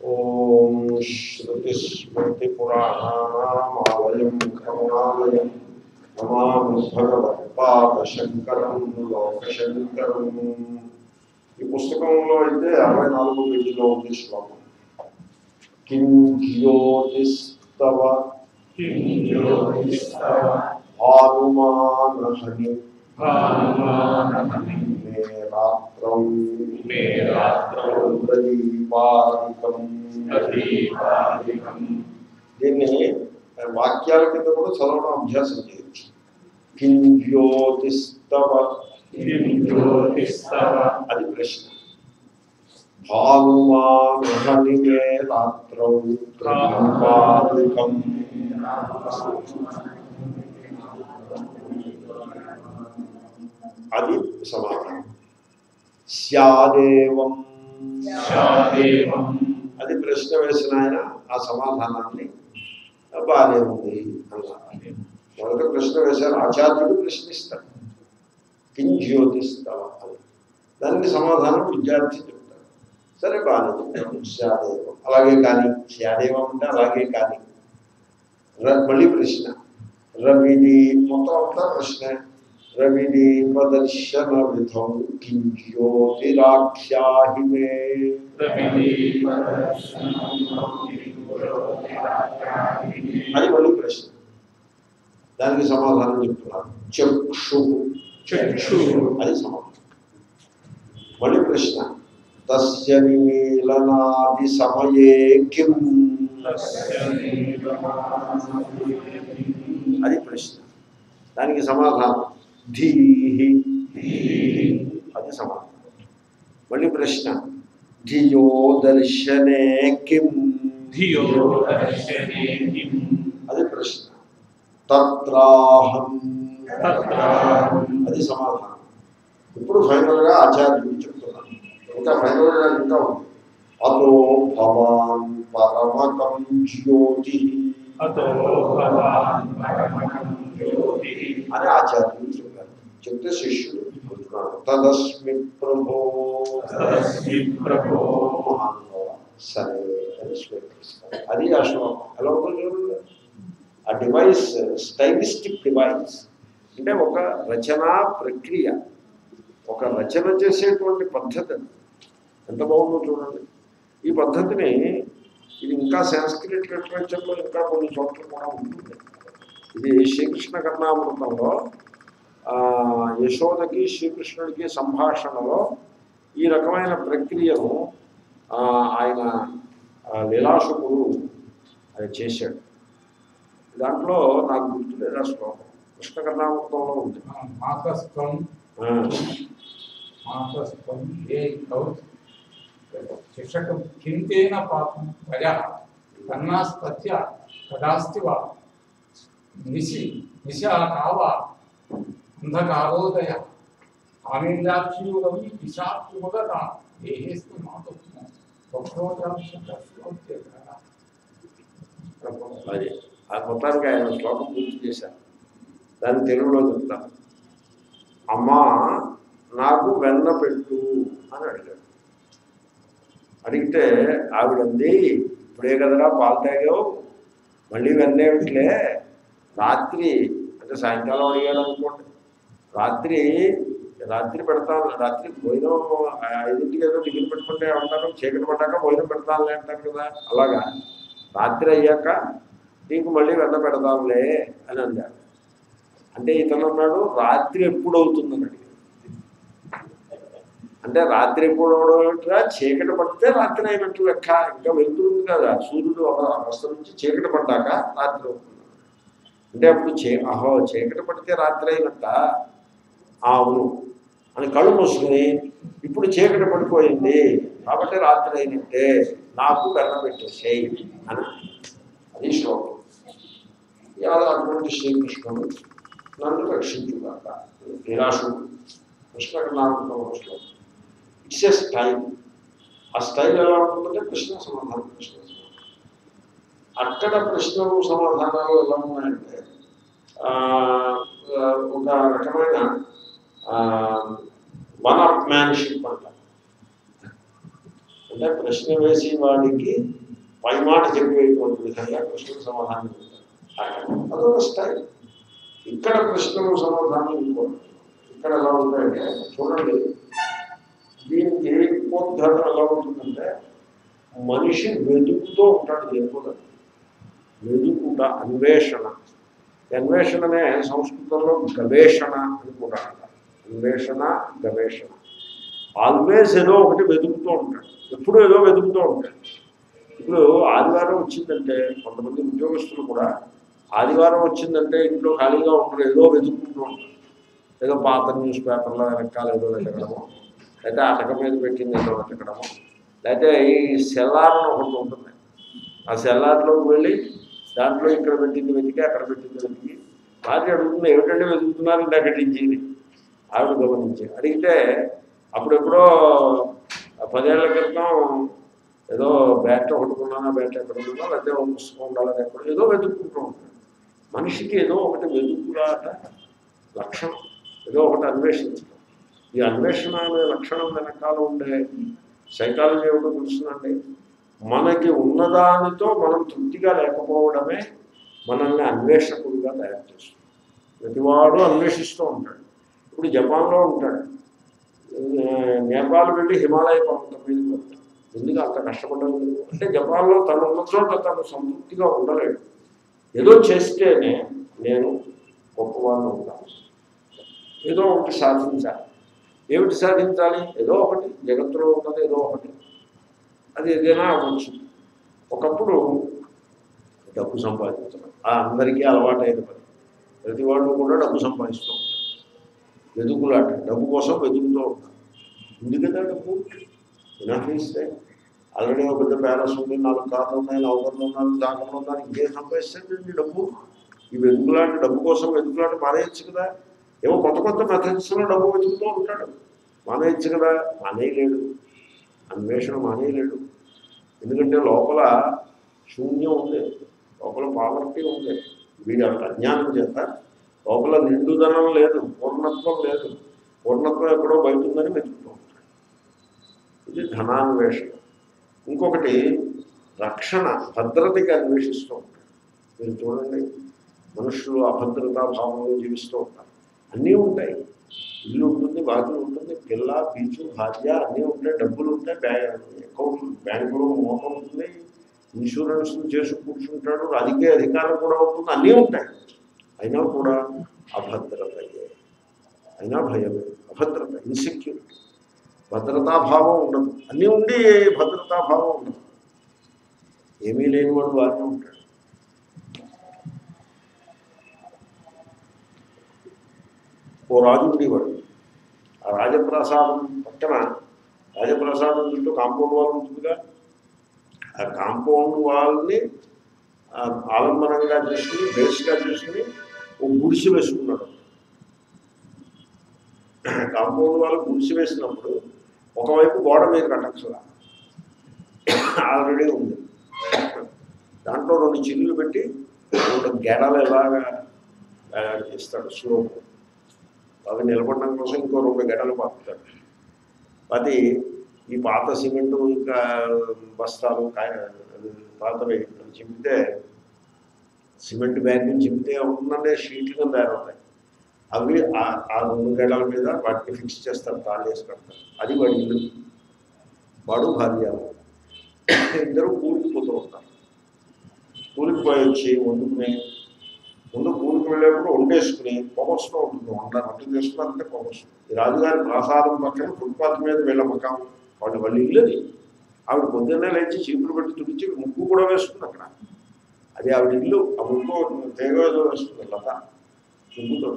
ఓం శ్రుతిస్మృతిపురాణానామాలయం కరుణాలయం నమామి భగవత్పాదశంకరం లోకశంకరం ఈ పుస్తకంలో అయితే అరవై నాలుగు పేజీలో ఉంది శ్లోకం కిం జ్యోతిస్తవ భానుమానహని మే రాత్రం మే రాత్రౌ ప్రదీపాదికం దీన్ని వాక్యాల కింద కూడా చదవడం అభ్యాసం చేయొచ్చు కిం జ్యోతిస్తవ అది ప్రశ్న భానుమానహని మే రాత్రం ప్రదీపాదికం అది సమాధానం స్యాదేవం అది ప్రశ్న వేసిన ఆయన ఆ సమాధానాన్ని బాగానే ఉంది అన్నారు మొదట ప్రశ్న వేశారు ఆచార్యుడు ప్రశ్నిస్తాడు కిం జ్యోతిస్తావా అని దానికి సమాధానం విద్యార్థి చెప్తాడు సరే బాగానే చెప్తాడు స్యాదేవం అలాగే కానీ స్యాదేవం అంటే అలాగే కానీ ర- మళ్ళీ ప్రశ్న రవిది మొత్తం అంతా ప్రశ్న రవిదీపదర్శన విధం కిం జ్యోతిరాఖ్యాహి మే అది మళ్ళీ ప్రశ్న దానికి సమాధానం చెప్తున్నారు చక్షు చక్షు అది సమాధానం మళ్ళీ ప్రశ్న తస్య నిమీలనాది సమయే కిం అది ప్రశ్న దానికి సమాధానం ధీహి అది సమాధానం మళ్ళీ ప్రశ్న ధియో దర్శనే కిం ధియో దర్శనే కిం అది ప్రశ్న తత్రాహం తత్రాహం అది సమాధానం ఇప్పుడు ఫైనల్ గా ఆచార్యుడు చెప్తున్నాను ఇంకా ఫైనల్ గా ఇంకా ఉంది అతో భవాన్ పరమకం జ్యోతి అతో భవాన్ పరమం జ్యోతిః అని ఆచార్యుడు చెప్పారు చెప్తే శిష్యుడు చెప్తున్నాడు తదస్మి ప్రభో తదస్మి ప్రభో మహానుభావ సరే అని స్వీకరిస్తారు అది ఆ శ్లోకం ఎలా ఉందో చూడండి ఆ డివైస్ స్టైలిస్టిక్ డివైస్ అంటే ఒక రచనా ప్రక్రియ ఒక రచన చేసేటువంటి పద్ధతి అది. ఎంత బాగుందో చూడండి ఈ పద్ధతిని ఇది ఇంకా సంస్కృత్ లిటరేచర్లో ఇంకా కొన్ని చోట్ల కూడా ఉంటుంది ఇది శ్రీకృష్ణ కర్ణామృతంలో ఆ, యశోదకి శ్రీకృష్ణుడికి సంభాషణలో ఈ రకమైన ప్రక్రియను ఆ, ఆయన ఆ, లీలాశుకుడు ఆయన చేశాడు దాంట్లో నాకు గుర్తు లేదు ఆ శ్లోకం కృష్ణ కర్ణామృతంలో ఉంది మాతస్థం ఆ, మాతస్థం ఏ కౌత్ శిక్షకం కింతేన పాపం భయ కన్నాస్తత్య కదాస్తి వా నిశి నిశా కావా అంధకారోదయ ఆమెల్లాక్షియుగమి విషాత్ముగత దేహేస్తు మాతృ అది ఆ మొత్తానికి ఆయన శ్లోకం పూర్తి చేశారు దాన్ని తెలుగులో చెప్తాను అమ్మా నాకు వెన్న పెట్టు అని అడిగాడు అడిగితే ఆవిడంది ఇప్పుడే కదరా పాలు తాగావు మళ్ళీ వెన్నేమిట్లే రాత్రి అంటే సాయంకాలం అడిగాడు అనుకోండి రాత్రి రాత్రి పెడతాను రాత్రి భోజనం ఐదింటికి ఏదో టిఫిన్ పెట్టుకుంటే ఉంటాను చీకటి పడ్డాక భోజనం పెడతానులే అంటారు కదా అలాగా రాత్రి అయ్యాక నీకు మళ్ళీ వెన్న పెడతాంలే అని అన్నాడు అంటే ఇతను అన్నాడు రాత్రి ఎప్పుడు అవుతుందని అడిగాడు అంటే రాత్రి ఎప్పుడు అవడం చీకటి పడితే రాత్రి అయినట్టు లెక్క ఇంకా వెళ్తుంది కదా సూర్యుడు అవస్థ నుంచి చీకటి పడ్డాక రాత్రి అవుతుంది అంటే అప్పుడు చే అహో చీకటి పడితే రాత్రి అయినట్ట ఆ, అవును అని కళ్ళు మూసుకుని ఇప్పుడు చీకటి పడిపోయింది కాబట్టి రాత్రి అయినట్టే నాకు వెన్న పెట్టేసేయి అని అది శ్లోకం ఇలా అటువంటి శ్రీకృష్ణుడు నన్ను రక్షించుగాక నిరాశుడు కృష్ణ నాకు శ్లోకం ఇట్స్ ఎ స్టైల్ ఆ స్టైల్ ఎలా ఉంటుందంటే ప్రశ్న సమాధానం ప్రశ్న సమాధానం అక్కడ ప్రశ్నలు సమాధానాలు ఎలా ఉన్నాయంటే ఆ, ఆ, ఒక రకమైన వన్ అప్ మ్యాన్షిప్ అంట అంటే ప్రశ్న వేసి వాడికి పై మాట చెప్పేటువంటి విధంగా కృష్ణుడు సమాధానం చెప్తాడు అక్కడ అదొక స్టైల్ ఇక్కడ ప్రశ్నలు సమాధానం ఇంకోటి ఇక్కడ ఎలా ఉంటాయంటే చూడండి దీనికి ఉపోద్ఘాతం ఎలా ఉంటుందంటే మనిషి వెతుకుతూ ఉంటాడు దేనికోదా వెతుకుట అన్వేషణ అన్వేషణనే సంస్కృతంలో గవేషణ అని కూడా అంటారు అన్వేషణ గవేషణ ఆల్వేస్ ఏదో ఒకటి వెతుకుతూ ఉంటాడు ఎప్పుడు ఏదో వెతుకుతూ ఉంటాడు ఇప్పుడు ఆదివారం వచ్చిందంటే కొంతమంది ఉద్యోగస్తులు కూడా ఆదివారం వచ్చిందంటే ఇంట్లో ఖాళీగా ఉంటారు ఏదో వెతుక్కుంటూ ఉంటారు ఏదో పాత న్యూస్ పేపర్లో వెనకాల ఏదో వెతకడము లేకపోతే అటక మీద పెట్టింది ఏదో వెతకడము లేకపోతే ఈ సెల్లార్ అని ఒకటి ఉంటుంది ఆ సెల్లార్లోకి వెళ్ళి దాంట్లో ఇక్కడ పెట్టింది వెతికి అక్కడ పెట్టింది వెతికి భార్య అడుగుతుంది ఏమిటంటే వెతుకుతున్నారు ఇందాక నుంచి ఆవిడ గమనించి అడిగితే అప్పుడెప్పుడో పదేళ్ల క్రితం ఏదో బ్యాట్ ఒకటి కొన్నానా బ్యాట్ ఎక్కడ ఉందో లేకపోతే ఒక పుస్తకం ఉండాలని ఎక్కడ ఏదో వెతుక్కుంటూ ఉంటాడు మనిషికి ఏదో ఒకటి వెతుకులాట లక్షణం ఏదో ఒకటి అన్వేషించడం ఈ అన్వేషణ అనే లక్షణం వెనకాల ఉండే సైకాలజీ ఏమిటో తెలుస్తుందండి మనకి ఉన్నదానితో మనం తృప్తిగా లేకపోవడమే మనల్ని అన్వేషకుడిగా తయారు చేస్తుంది ప్రతివాడు అన్వేషిస్తూ ఉంటాడు ఇప్పుడు జపాన్లో ఉంటాడు ఆ, నేపాల్ వెళ్ళి హిమాలయ పర్వతం మీద వెళ్తాడు ఎందుకు అంత కష్టపడడం ఎందుకు? అంటే జపాన్లో తను ఉన్న చోట తను సంతృప్తిగా ఉండలేడు ఏదో చేస్తేనే నేను గొప్పవాడిని ఉంటాను ఏదో ఒకటి సాధించాలి ఏమిటి సాధించాలి ఏదో ఒకటి జగత్తులో ఉన్నది ఏదో ఒకటి అది ఏదైనా అవ్వచ్చు ఒకప్పుడు డబ్బు సంపాదించడం ఆ అందరికీ అలవాటైన పని ప్రతి వాళ్ళు కూడా డబ్బు సంపాదిస్తూ ఉంటారు వెతుకులాట డబ్బు కోసం వెతుకుతూ ఉంటారు ఉంది కదా డబ్బు వినాఫీస్తే ఆల్రెడీ ఒక పెద్ద ప్యాలెస్ ఉంది నాలుగు కార్లు ఉన్నాయి నౌకర్లు ఉన్నారు దాఖలు ఉన్నారు ఇంకేం సంపాదిస్తాడండి డబ్బు ఈ వెతుకులాంటి డబ్బు కోసం వెతుకులాట మానేయచ్చు కదా ఏవో కొత్త కొత్త మెథడ్స్లో డబ్బు వెతుకుతూ ఉంటాడు మానేయచ్చు కదా మానేయలేడు అన్వేషణ మానేయలేడు ఎందుకంటే లోపల శూన్యం ఉంది లోపల పావర్టీ ఉంది వీడి యొక్క అజ్ఞానం చేత లోపల నిండుదనం లేదు పూర్ణత్వం లేదు పూర్ణత్వం ఎక్కడో బయట ఉందని వెతుకుతూ ఉంటాడు ఇది ధనాన్వేషణ ఇంకొకటి రక్షణ భద్రతకి అన్వేషిస్తూ ఉంటాడు మీరు చూడండి మనుషులు అభద్రతా భావంలో జీవిస్తూ ఉంటారు అన్నీ ఉంటాయి ఇల్లు ఉంటుంది బాకీ ఉంటుంది పిల్ల పీచు భార్య అన్నీ ఉంటాయి డబ్బులు ఉంటాయి బ్యాంక్ అకౌంట్ బ్యాంకులో మోసం ఉంటుంది ఇన్సూరెన్స్ చేసి కూర్చుంటాడు రాజకీయ అధికారం కూడా ఉంటుంది అన్నీ ఉంటాయి అయినా కూడా అభద్రతయే అయినా భయమే అభద్రత ఇన్సెక్యూరిటీ భద్రతాభావం ఉండదు అన్నీ ఉండి భద్రతాభావం ఉండదు ఏమీ లేనివాడు బాగానే ఉంటాడు ఓ రాజు ఉండేవాడు ఆ రాజప్రసాదం పక్కన రాజప్రసాదం చుట్టూ కాంపౌండ్ వాల్ ఉంటుందిగా ఆ కాంపౌండ్ వాల్ని ఆ, ఆలంబనంగా చేసుకుని బేస్గా చేసుకుని ఓ గుడిసి వేసుకున్నాడు కాంపౌండ్ వాళ్ళు గుడిసి వేసినప్పుడు ఒకవైపు గోడ మీద కట్టచ్చులా ఆల్రెడీ ఉంది దాంట్లో రెండు చిల్లులు పెట్టి రెండు గెడలు ఎలాగా తయారు చేస్తాడు స్లోపు అవి నిలబడడం కోసం ఇంకో రెండు గంటలు పాపుతాడు అది ఈ పాత సిమెంటు ఇంకా బస్తాలు కాయ పాతవి అవి చింపితే సిమెంట్ బ్యాగ్ చింపితే ఉందంటే షీట్లు కింద తయారవుతాయి అవి ఆ- ఆ రెండు గడల మీద వాటిని ఫిక్స్ చేస్తారు తాళ్ళు వేసి కడతారు అది వాడి ఇల్లు వాడు భార్య ఇద్దరు కూలికి పోతూ ఉంటారు కూలికి పోయి వచ్చి వండుకుని ముందు కూలికి వెళ్ళేప్పుడు వండేసుకుని పొగొస్తూ ఉంటుంది వండ వంట చేసుకున్నారంటే పొగొస్తుంది ఈ రాజుగారి ప్రసాదం పక్కన ఫుట్పాత్ మీద వీళ్ళ మకాం వాళ్ళు వాళ్ళ ఇల్లుది ఆవిడ పొద్దున్నే లేచి చీపులు పెట్టి తుడిచి ముగ్గు కూడా వేసుకుంది అక్కడ అది ఆవిడ ఇల్లు ఆ ముగ్గు తేగ ఏదో వేస్తుంది లత ముగ్గుతో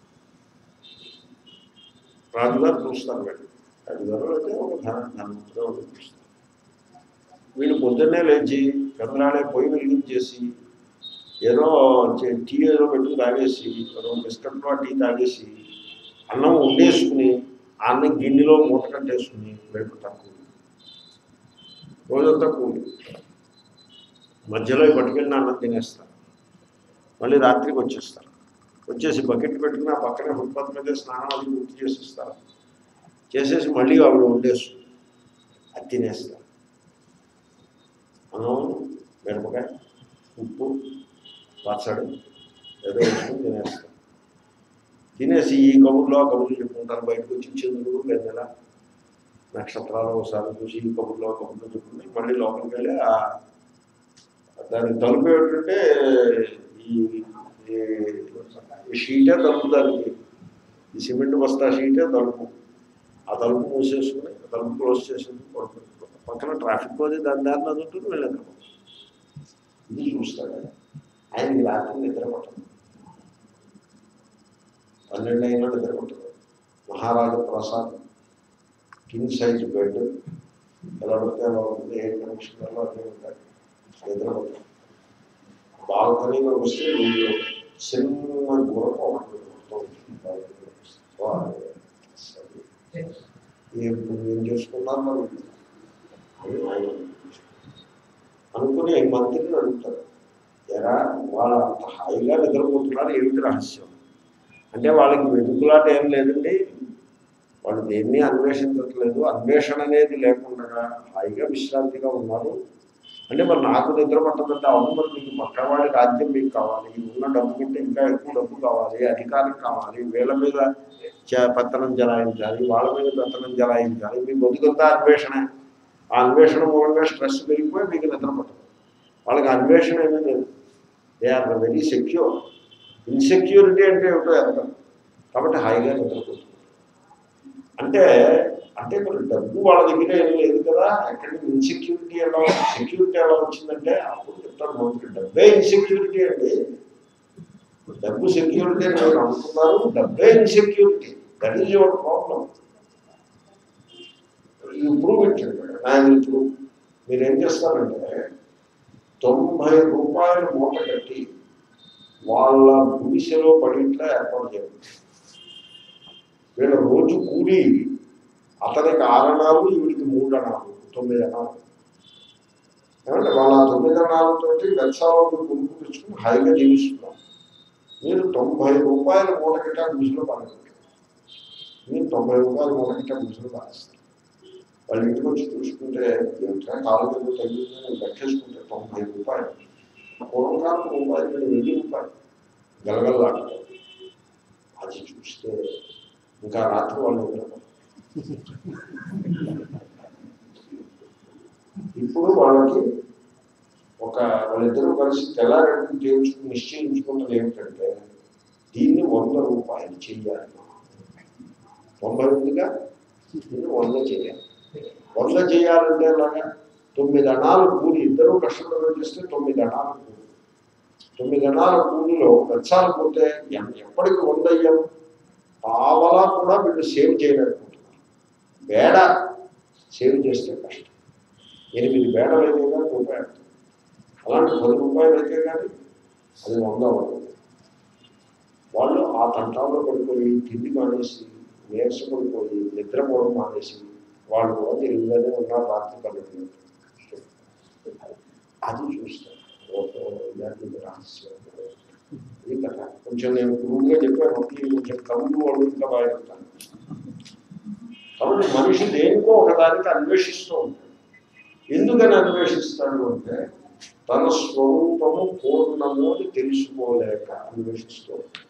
రాజుగారు చూస్తారు వీళ్ళు రాజుగారు అయితే ఒక ధన ధనంతో చూస్తారు వీళ్ళు పొద్దున్నే లేచి చంద్రాలే పొయ్యి వెలిగించేసి ఏదో చే- టీ ఏదో పెట్టుకు తాగేసి ఏదో బిస్కెట్లో టీ తాగేసి అన్నం వండేసుకుని ఆ అన్నం గిన్నెలో మూట కట్టేసుకుని వెళ్ళిపోతారు కూలి రోజంతా కూలి మధ్యలో ఈ పట్టుకెళ్ళిన అన్నం తినేస్తారు మళ్ళీ రాత్రికి వచ్చేస్తారు వచ్చేసి బకెట్ పెట్టుకుని ఆ పక్కనే ఫుట్పాత్ మీద స్నానం అది పూర్తి చేసేస్తారు చేసేసి మళ్ళీ ఆవిడ వండేస్తుంది అది తినేస్తారు అన్నం మిరపకాయ ఉప్పు పచ్చడి ఏదో వేసుకుని తినేస్తాం తినేసి ఈ కబుర్లో ఆ కబుర్లు చెప్పుకుంటారు బయటకు వచ్చి చంద్రుడు వెన్నెల నక్షత్రాలు ఒకసారి చూసి ఈ కబుర్లో ఆ కబుర్లో చెప్పుకుని మళ్ళీ లోపలికి వెళ్ళి ఆ దానికి తలుపు ఏమిటంటే ఈ ఈ- ఈ షీటే తలుపు దానికి ఈ సిమెంట్ బస్తా షీటే తలుపు ఆ తలుపు మూసేసుకుని ఆ తలుపు క్లోజ్ చేసేసి పడుకుంటాం పక్కన ట్రాఫిక్ పోతే దాని దారిని అది ఉంటుంది వెళ్ళదు ఇది చూస్తాడు ఆయన. ఆయనకి రాత్రి నిద్ర పట్టదు పన్నెండు అయినా నిద్ర పట్టదు Maharaja Prasad king size bed ఎలా పడితే అలా ఉంటుంది ఎయిర్ కనెక్షన్లో అన్నీ ఉంటాయి నిద్ర పట్టదు బాల్కనీలో వస్తే రూమ్లో చిన్న గురకు ఒకటి ఉంటుంది. ఏం ఏం చేసుకున్నారు మరి అని ఆయన అనుకుని మంత్రిని అడుగుతారు ఎరా వాళ్ళు అంత హాయిగా నిద్రపోతున్నారు ఏమిటి రహస్యం అంటే వాళ్ళకి వెతుకులాట ఏం లేదండి వాళ్ళు దేన్ని అన్వేషించట్లేదు అన్వేషణ అనేది లేకుండా హాయిగా విశ్రాంతిగా ఉన్నారు అంటే మరి నాకు నిద్ర పట్టదంటే అవును మరి మీకు పక్కవాడి రాజ్యం మీకు కావాలి ఉన్న డబ్బు కంటే ఇంకా ఎక్కువ డబ్బు కావాలి అధికారం కావాలి వీళ్ళ మీద చ- పెత్తనం జలాయించాలి వాళ్ళ మీద పెత్తనం జలాయించాలి మీ బతుకంతా అన్వేషణ ఆ అన్వేషణ మూలంగా స్ట్రెస్ పెరిగిపోయి మీకు నిద్ర పట్టదు వాళ్ళకి అన్వేషణ ఏమీ లేదు they are very secure insecurity అంటే ఏమిటో ఎరగదు కాబట్టి హాయిగా నిద్రపోతుంది అంటే అంటే మరి డబ్బు వాళ్ళ దగ్గర ఏం లేదు కదా ఎక్కడి నుంచి ఇన్సెక్యూరిటీ ఎలా సెక్యూరిటీ ఎలా వచ్చిందంటే అప్పుడు చెప్తారు మంత్రి డబ్బే ఇన్సెక్యూరిటీ అండి డబ్బు సెక్యూరిటీ అని మీరు అనుకున్నారు డబ్బే insecurity that is your problem improve it ఆయన ఇంప్రూవ్ మీరు ఏం చేస్తారంటే తొంభై రూపాయల మూట కట్టి వాళ్ళ గుడిసెలో పడిట్లా ఏర్పాటు చేయండి వీళ్ళ రోజు కూలి అతనికి ఆరణాలు ఈవిడికి మూడు అణాలు తొమ్మిది అణాలు ఏమంటే వాళ్ళ తొమ్మిది అణాలతోటి వెచ్చాలను కొనుక్కు తెచ్చుకుని హాయిగా జీవిస్తున్నారు మీరు తొంభై రూపాయల మూట గిట్ట గుడిసెలో పడగలరు మీరు తొంభై రూపాయల మూట గిట్ట గుడిసెలో పారేస్తారు వాళ్ళ ఇంటికి వచ్చి చూసుకుంటే ఏమిటా కాలు కింద తగ్గిందని లెక్కేసుకుంటే తొంభై రూపాయలు పూర్వకాలం రూపాయలు ఇక్కడ వెయ్యి రూపాయలు గలగలలాడతారు అది చూస్తే ఇంకా రాత్రి వాళ్ళు నిద్రపోరు. ఇప్పుడు వాళ్ళకి ఒక వాళ్ళిద్దరూ కలిసి తెల్లారెడ్డి తేల్చుకుని నిశ్చయించుకున్నది ఏమిటంటే దీన్ని వంద రూపాయలు చెయ్యాలి తొంభై ఉందిగా దీన్ని వంద చేయాలి వంద చేయాలంటే అలాగా తొమ్మిది అణాలు కూలి ఇద్దరు కష్టపడి చేస్తే తొమ్మిది అణాలు కూలి తొమ్మిది అణాల కూలిలో వెచ్చాలు పోతే ఎం- ఎప్పటికి వంద అయ్యాం పావలా కూడా వీళ్ళు సేవ్ చేయలేకపోతున్నారు బేడ సేవ్ చేస్తే కష్టం ఎనిమిది బేడలు అయితే కానీ రూపాయలు అలాంటి పది రూపాయలు అయితే కానీ అది వంద అవుతుంది వాళ్ళు ఆ తంటాల్లో పడిపోయి తిండి మానేసి నీరసపడిపోయి నిద్రపోవడం మానేసి వాళ్ళు కూడా తెలివిగానే ఉన్నారు రాత్రి పన్నెండు అది చూస్తారు ఓహో ఇలాంటి రహస్యం ఇది కథ కొంచెం నేను గురువుగా చెప్పాను ఇది కొంచెం కవులు వాళ్ళు ఇంకా బాగా చెప్తాను కాబట్టి మనిషి దేనికో ఒకదానికి అన్వేషిస్తూ ఉంటాడు ఎందుకని అన్వేషిస్తాడు అంటే తన స్వరూపము పూర్ణము అని తెలుసుకోలేక అన్వేషిస్తూ ఉంటాడు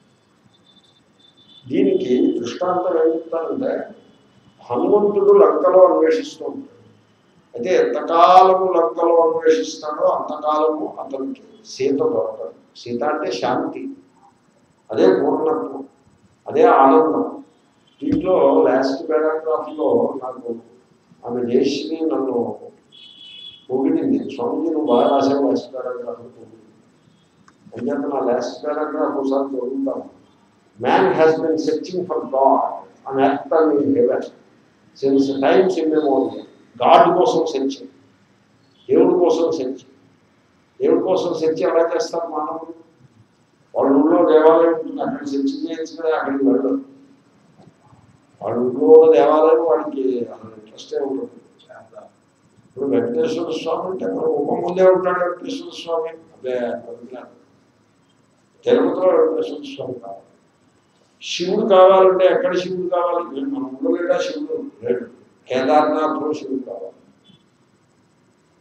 దీనికి దృష్టాంతం ఏం చెప్తానంటే హనుమంతుడు లంకలో అన్వేషిస్తూ ఉంటాడు అయితే ఎంతకాలము లంకలో అన్వేషిస్తాడో అంతకాలము అతనికి సీత దొరకదు సీత అంటే శాంతి అదే పూర్ణత్వం అదే ఆనందం దీంట్లో లాస్ట్ పారాగ్రాఫ్లో నాకు ఆమె జయశ్రీ నన్ను పొగిడింది స్వామిజీ నువ్వు బాగా రాసావు లాస్ట్ పారాగ్రాఫ్ పొగిడింది అంచేత నా లాస్ట్ పారాగ్రాఫ్ ఒకసారి చదువుతాను man has been searching for God అని అర్థం in heaven since times immemorial God కోసం సెర్చింగ్ దేవుడి కోసం సెర్చింగ్ దేవుడి కోసం సెర్చ్ ఎలా చేస్తారు మానవులు వాళ్ళ ఊళ్ళో దేవాలయం ఉంటుంది అక్కడ సెర్చ్ చేయొచ్చు కదా అక్కడికి వెళ్ళదు వాళ్ళ ఊళ్ళో ఉన్న దేవాలయం వాడికి అసలు ఇంట్రెస్టే ఉంటుంది ఇప్పుడు వెంకటేశ్వర స్వామి అంటే మన ఉప ముందే ఉంటాడు వెంకటేశ్వర స్వామి అదే అనుకున్నాను తిరుపతిలో వెంకటేశ్వర స్వామి కావాలి శివుడు కావాలంటే ఎక్కడ శివుడు కావాలి వీళ్ళు మన ఊళ్ళో లేడా శివుడు లేడు కేదార్నాథ్లో శివుడు కావాలి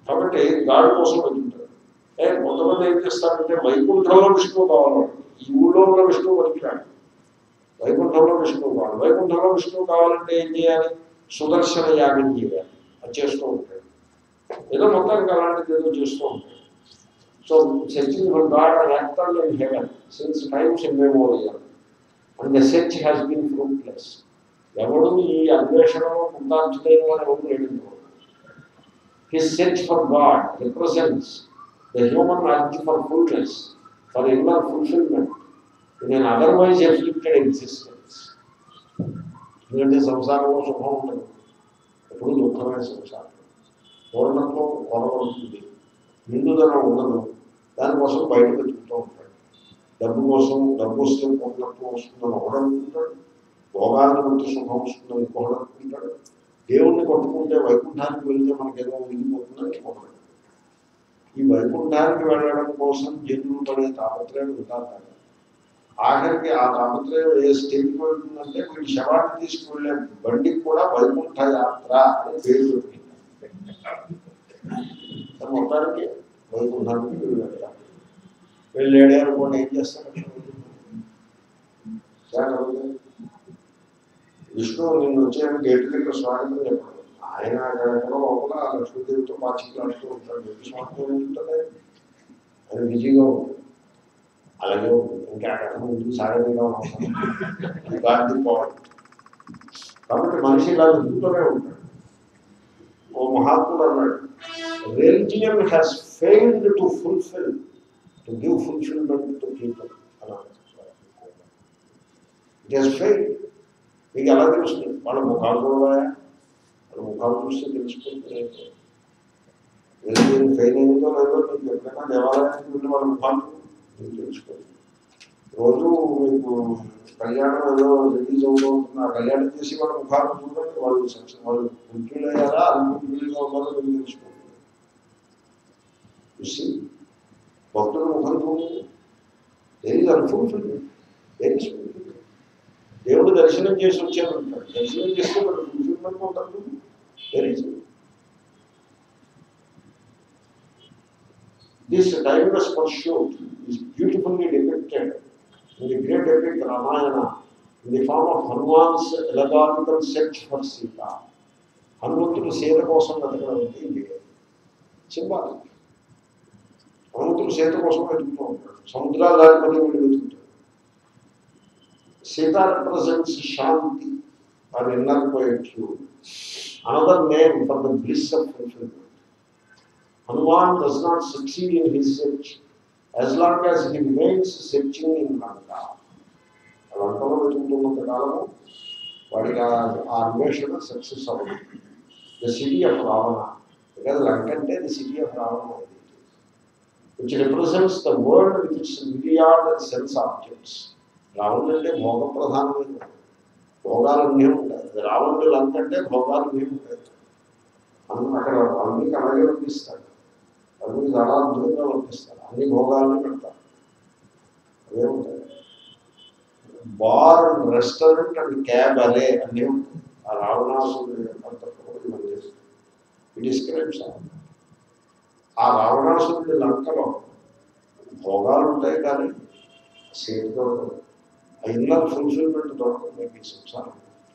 కాబట్టి గాడి కోసం వెళ్తుంటారు ఏ కొంతమంది ఏం చేస్తారంటే వైకుంఠంలో విష్ణువు కావాలి ఈ ఊళ్ళో ఉన్న విష్ణువు పనికిరాడు వైకుంఠంలో విష్ణువు కావాలి వైకుంఠంలో విష్ణువు కావాలంటే ఏం చేయాలి సుదర్శన యాగం చేయాలి అది చేస్తూ ఉంటాడు ఏదో మొత్తానికి అలాంటిది ఏదో చేస్తూ ఉంటాడు so searching for God or actor in heaven since times immemorial and the search has been fruitless ఎవడు ఈ అన్వేషణలో పొందాల్చలేని వాడు ఎవరు లేడు his search for God represents the human urge for fullness for inner fulfilment in an otherwise afflicted existence ఎందుకంటే సంసారంలో సుఖం ఉండదు ఎప్పుడు దుఃఖమే సంసారం పూర్ణత్వం కొనబడుతుంది నిండుదనం ఉండదు దానికోసం బయట వెతుకుతూ ఉంటాడు డబ్బు కోసం డబ్బు వస్తే పూర్ణత్వం వస్తుందని ఒకడు అనుకుంటాడు భోగాలను బట్టి సుఖం వస్తుందని ఇంకొకడు అనుకుంటాడు దేవుణ్ణి కొట్టుకుంటే వైకుంఠానికి వెళ్తే మనకేదో మిగిలిపోతుందని ఇంకొకడు ఈ వైకుంఠానికి వెళ్ళడం కోసం జన్ములు పడే తాపత్రయం ఉంటారు ఆఖరికి ఆ తాపత్రయం ఏ స్టేజ్కి వెళ్తుందంటే వీడి శవాన్ని తీసుకువెళ్ళే బండికి కూడా వైకుంఠ యాత్ర అని పేరు పెట్టింది మొత్తానికి వైకుంఠానికి వీళ్ళు వెళ్తారు వెళ్ళాడే అనుకోండి ఏం చేస్తారు జాగ్రత్త. విష్ణువు నిన్ను వచ్చే గేట్ దగ్గర స్వాగతం చెప్పాడు ఆయన అక్కడ ఎక్కడో లోపల లక్ష్మీదేవితో పాచికలాడుతూ ఉంటాడు గేట్ స్వాగతం ఏంటంటే ఆయన బిజీగా ఉంటుంది అలాగే ఉంటుంది ఇంకా అక్కడ ముందుకు సాగకుండా ఉంటాం గాంధీ పాయింట్ కాబట్టి మనిషి ఇలా వెతుకుతూనే ఉంటాడు ఓ మహాత్ముడు అన్నాడు religion has failed to fulfil to give fulfilment to people అన్నాడు ఇట్ హెస్ ఫెయిల్డ్ మీకు ఎలా తెలుస్తుంది వాళ్ళ ముఖాలు చూడవా వాళ్ళ ముఖాలు చూస్తే తెలిసిపోతుంది రిలిజియన్ ఫెయిల్ అయిందో లేదో మీకు ఎప్పుడైనా దేవాలయానికి వెళ్ళి వాళ్ళ ముఖాలు మీకు తెలుసుకోండి రోజు మీకు కళ్యాణం ఏదో రిలీజ్ అవుతుంది ఆ కళ్యాణం చేసి వాళ్ళ ముఖాలు చూడండి వాళ్ళు సక్సెస్ వాళ్ళు కుంటులు అయ్యారా అన్కుంటులుగా ఉన్నారో మీకు తెలుసుకోండి చూసి భక్తుల ముఖం చూడండి దేని అన్ఫుల్ఫిల్మెంట్ దేని దేవుడు దర్శనం చేసి వచ్చానంటాడు దర్శనం చేస్తే మన ఫుల్ఫిల్మెంట్ ఉంటుంది very This timeless pursuit is beautifully depicted in the great epic Ramayana in the form of Hanuman's elegantal search for Sita. హనుమంతుడు సీత కోసం వెతకడం అంటే ఇది సింబాలిక్ హనుమంతుడు సీత కోసం వెతుకుతూ ఉంటాడు సముద్రాలు దాటిపడి వెళ్ళి వెతుకుతాడు సీత రిప్రజెంట్స్ శాంతి అని inner quietude another name for the bliss of fulfilment Hanuman does not succeed in his search as long as he remains searching in Lanka. లంకలో వెతుకుతున్నంత కాలము వాడికి ఆ ఆ అన్వేషణ సక్సెస్ అవ్వదు the city of Ravana because Lanka అంటే the city of Ravana which represents the world with its myriad sense objects రావణుడు అంటే భోగ ప్రధానమైన భోగాలన్నీ ఉంటాయి రావణుడు లంక అంటే భోగాలు ఏమి ఉంటాయి అన్ని అక్కడ అన్ని అలాగే వర్తిస్తాడు అన్ని చాలా అద్భుతంగా వర్తిస్తారు అన్ని భోగాలను పెడతారు అవే ఉంటాయి bar and restaurant and cab అదే అన్నీ ఉంటాయి ఆ రావణాసుడు ఇట్ డిస్క్రైబ్స్ ఆ రావణాసురుడి లంకలో భోగాలు ఉంటాయి కానీ సేఫ్గా ఉంటుంది ఆ ఇన్నర్ ఫుల్ఫిల్మెంట్ దొరకదు మీకు ఈ సంసారం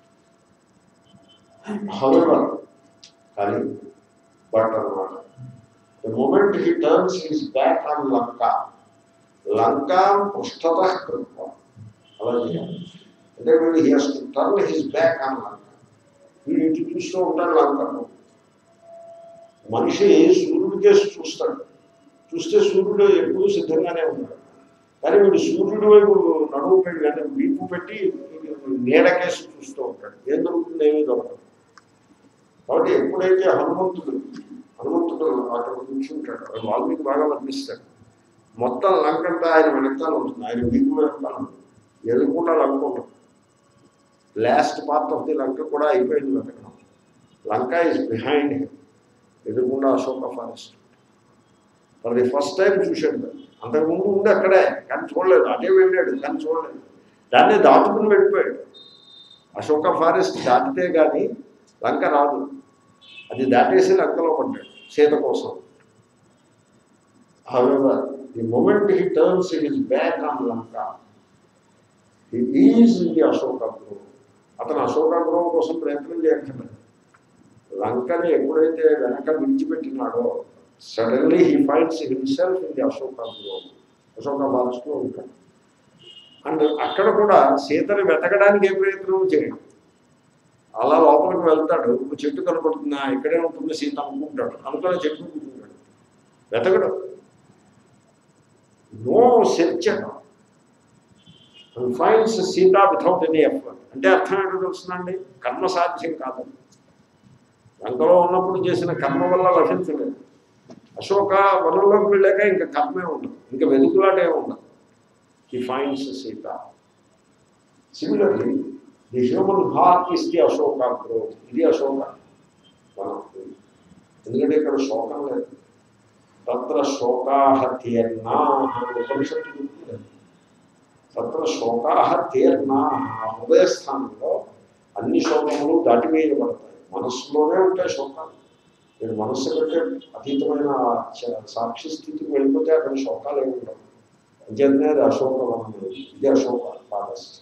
హవెవర్ కానీ బట్ అన్నమాట the moment he turns his back on Lanka Lanka పృష్ఠత కృత్వ అలా చేయాలి అంటే వీడు he has to turn his back on Lanka వీడు ఇటు చూస్తూ ఉంటాడు లంకను మనిషి సూర్యుడి కేసు చూస్తాడు చూస్తే సూర్యుడు ఎప్పుడూ సిద్ధంగానే ఉంటాడు కానీ వీడు సూర్యుడి వైపు నడువు పెట్టి అంటే వీపు పెట్టి నీడ కేసు చూస్తూ ఉంటాడు ఏం దొరుకుతుంది ఏమీ దొరకదు కాబట్టి ఎప్పుడైతే హనుమంతుడు హనుమంతుడు అక్కడ కూర్చుంటాడు అది వాల్మీకి బాగా వర్ణిస్తాడు మొత్తం లంక అంతా ఆయన వెనకాల ఉంటుంది ఆయన వీపు వెనకాల ఉంటుంది ఎదుర్కొండా లంక ఉంటుంది last part of the Lanka కూడా అయిపోయింది వెతకడం లంక ఇస్ బిహైండ్ హిమ్ ఎదుర్కొండా Ashoka forest for the first time చూశాడు దాన్ని. అంతకుముందు ఉంది అక్కడే కానీ చూడలేదు అదే వెళ్ళాడు కానీ చూడలేదు దాన్ని దాటుకుని వెళ్ళిపోయాడు అశోక ఫారెస్ట్ దాటితే కానీ లంక రాదు అది దాటేసి లంకలో పడ్డాడు సీత కోసం However, the moment he turns his back on Lanka, he is in the Ashoka Grove. అతను అశోక గ్రహం కోసం ప్రయత్నం చేయక్కర్లేదు లంకని ఎప్పుడైతే వెనక విడిచిపెట్టినాడో suddenly he finds himself in the Ashoka గ్రహం అశోక ఫారెస్ట్లో ఉంటాడు అండ్ అక్కడ కూడా సీతని వెతకడానికి ఏ ప్రయత్నం చేయడు అలా లోపలికి వెళ్తాడు ఒక చెట్టు కనపడుతుందా ఇక్కడే ఉంటుంది సీత అనుకుంటాడు అనుకున్న చెట్టు కూర్చుంటాడు వెతకడు no search and finds Sita without any effort అంటే అర్థం ఏంటో తెలుస్తుందండి కర్మ సాధ్యం కాదు లంకలో ఉన్నప్పుడు చేసిన కర్మ వల్ల లభించలేదు అశోక వనంలోకి వెళ్ళాక ఇంకా కర్మే ఉండదు ఇంకా వెతుకులాటే ఉండదు he finds Sita similarly the human heart is the Ashoka growth ఇది అశోక వనం ఎందుకంటే ఇక్కడ శోకం లేదు తత్ర శోకాహ తీర్ణా అని ఉపనిషత్తు చెప్తుంది తత్ర శోకాహ తీర్ణా ఆ హృదయస్థానంలో అన్ని శోకములు దాటివేయబడతాయి మనస్సులోనే ఉంటాయి శోకాలు మీరు మనస్సు కంటే అతీతమైన చ- సాక్షి స్థితికి వెళ్ళిపోతే అక్కడ శోకాలు ఏమి ఉండవు అంచేతనే అది అశోక వనం ఇది అశోక ఫారెస్ట్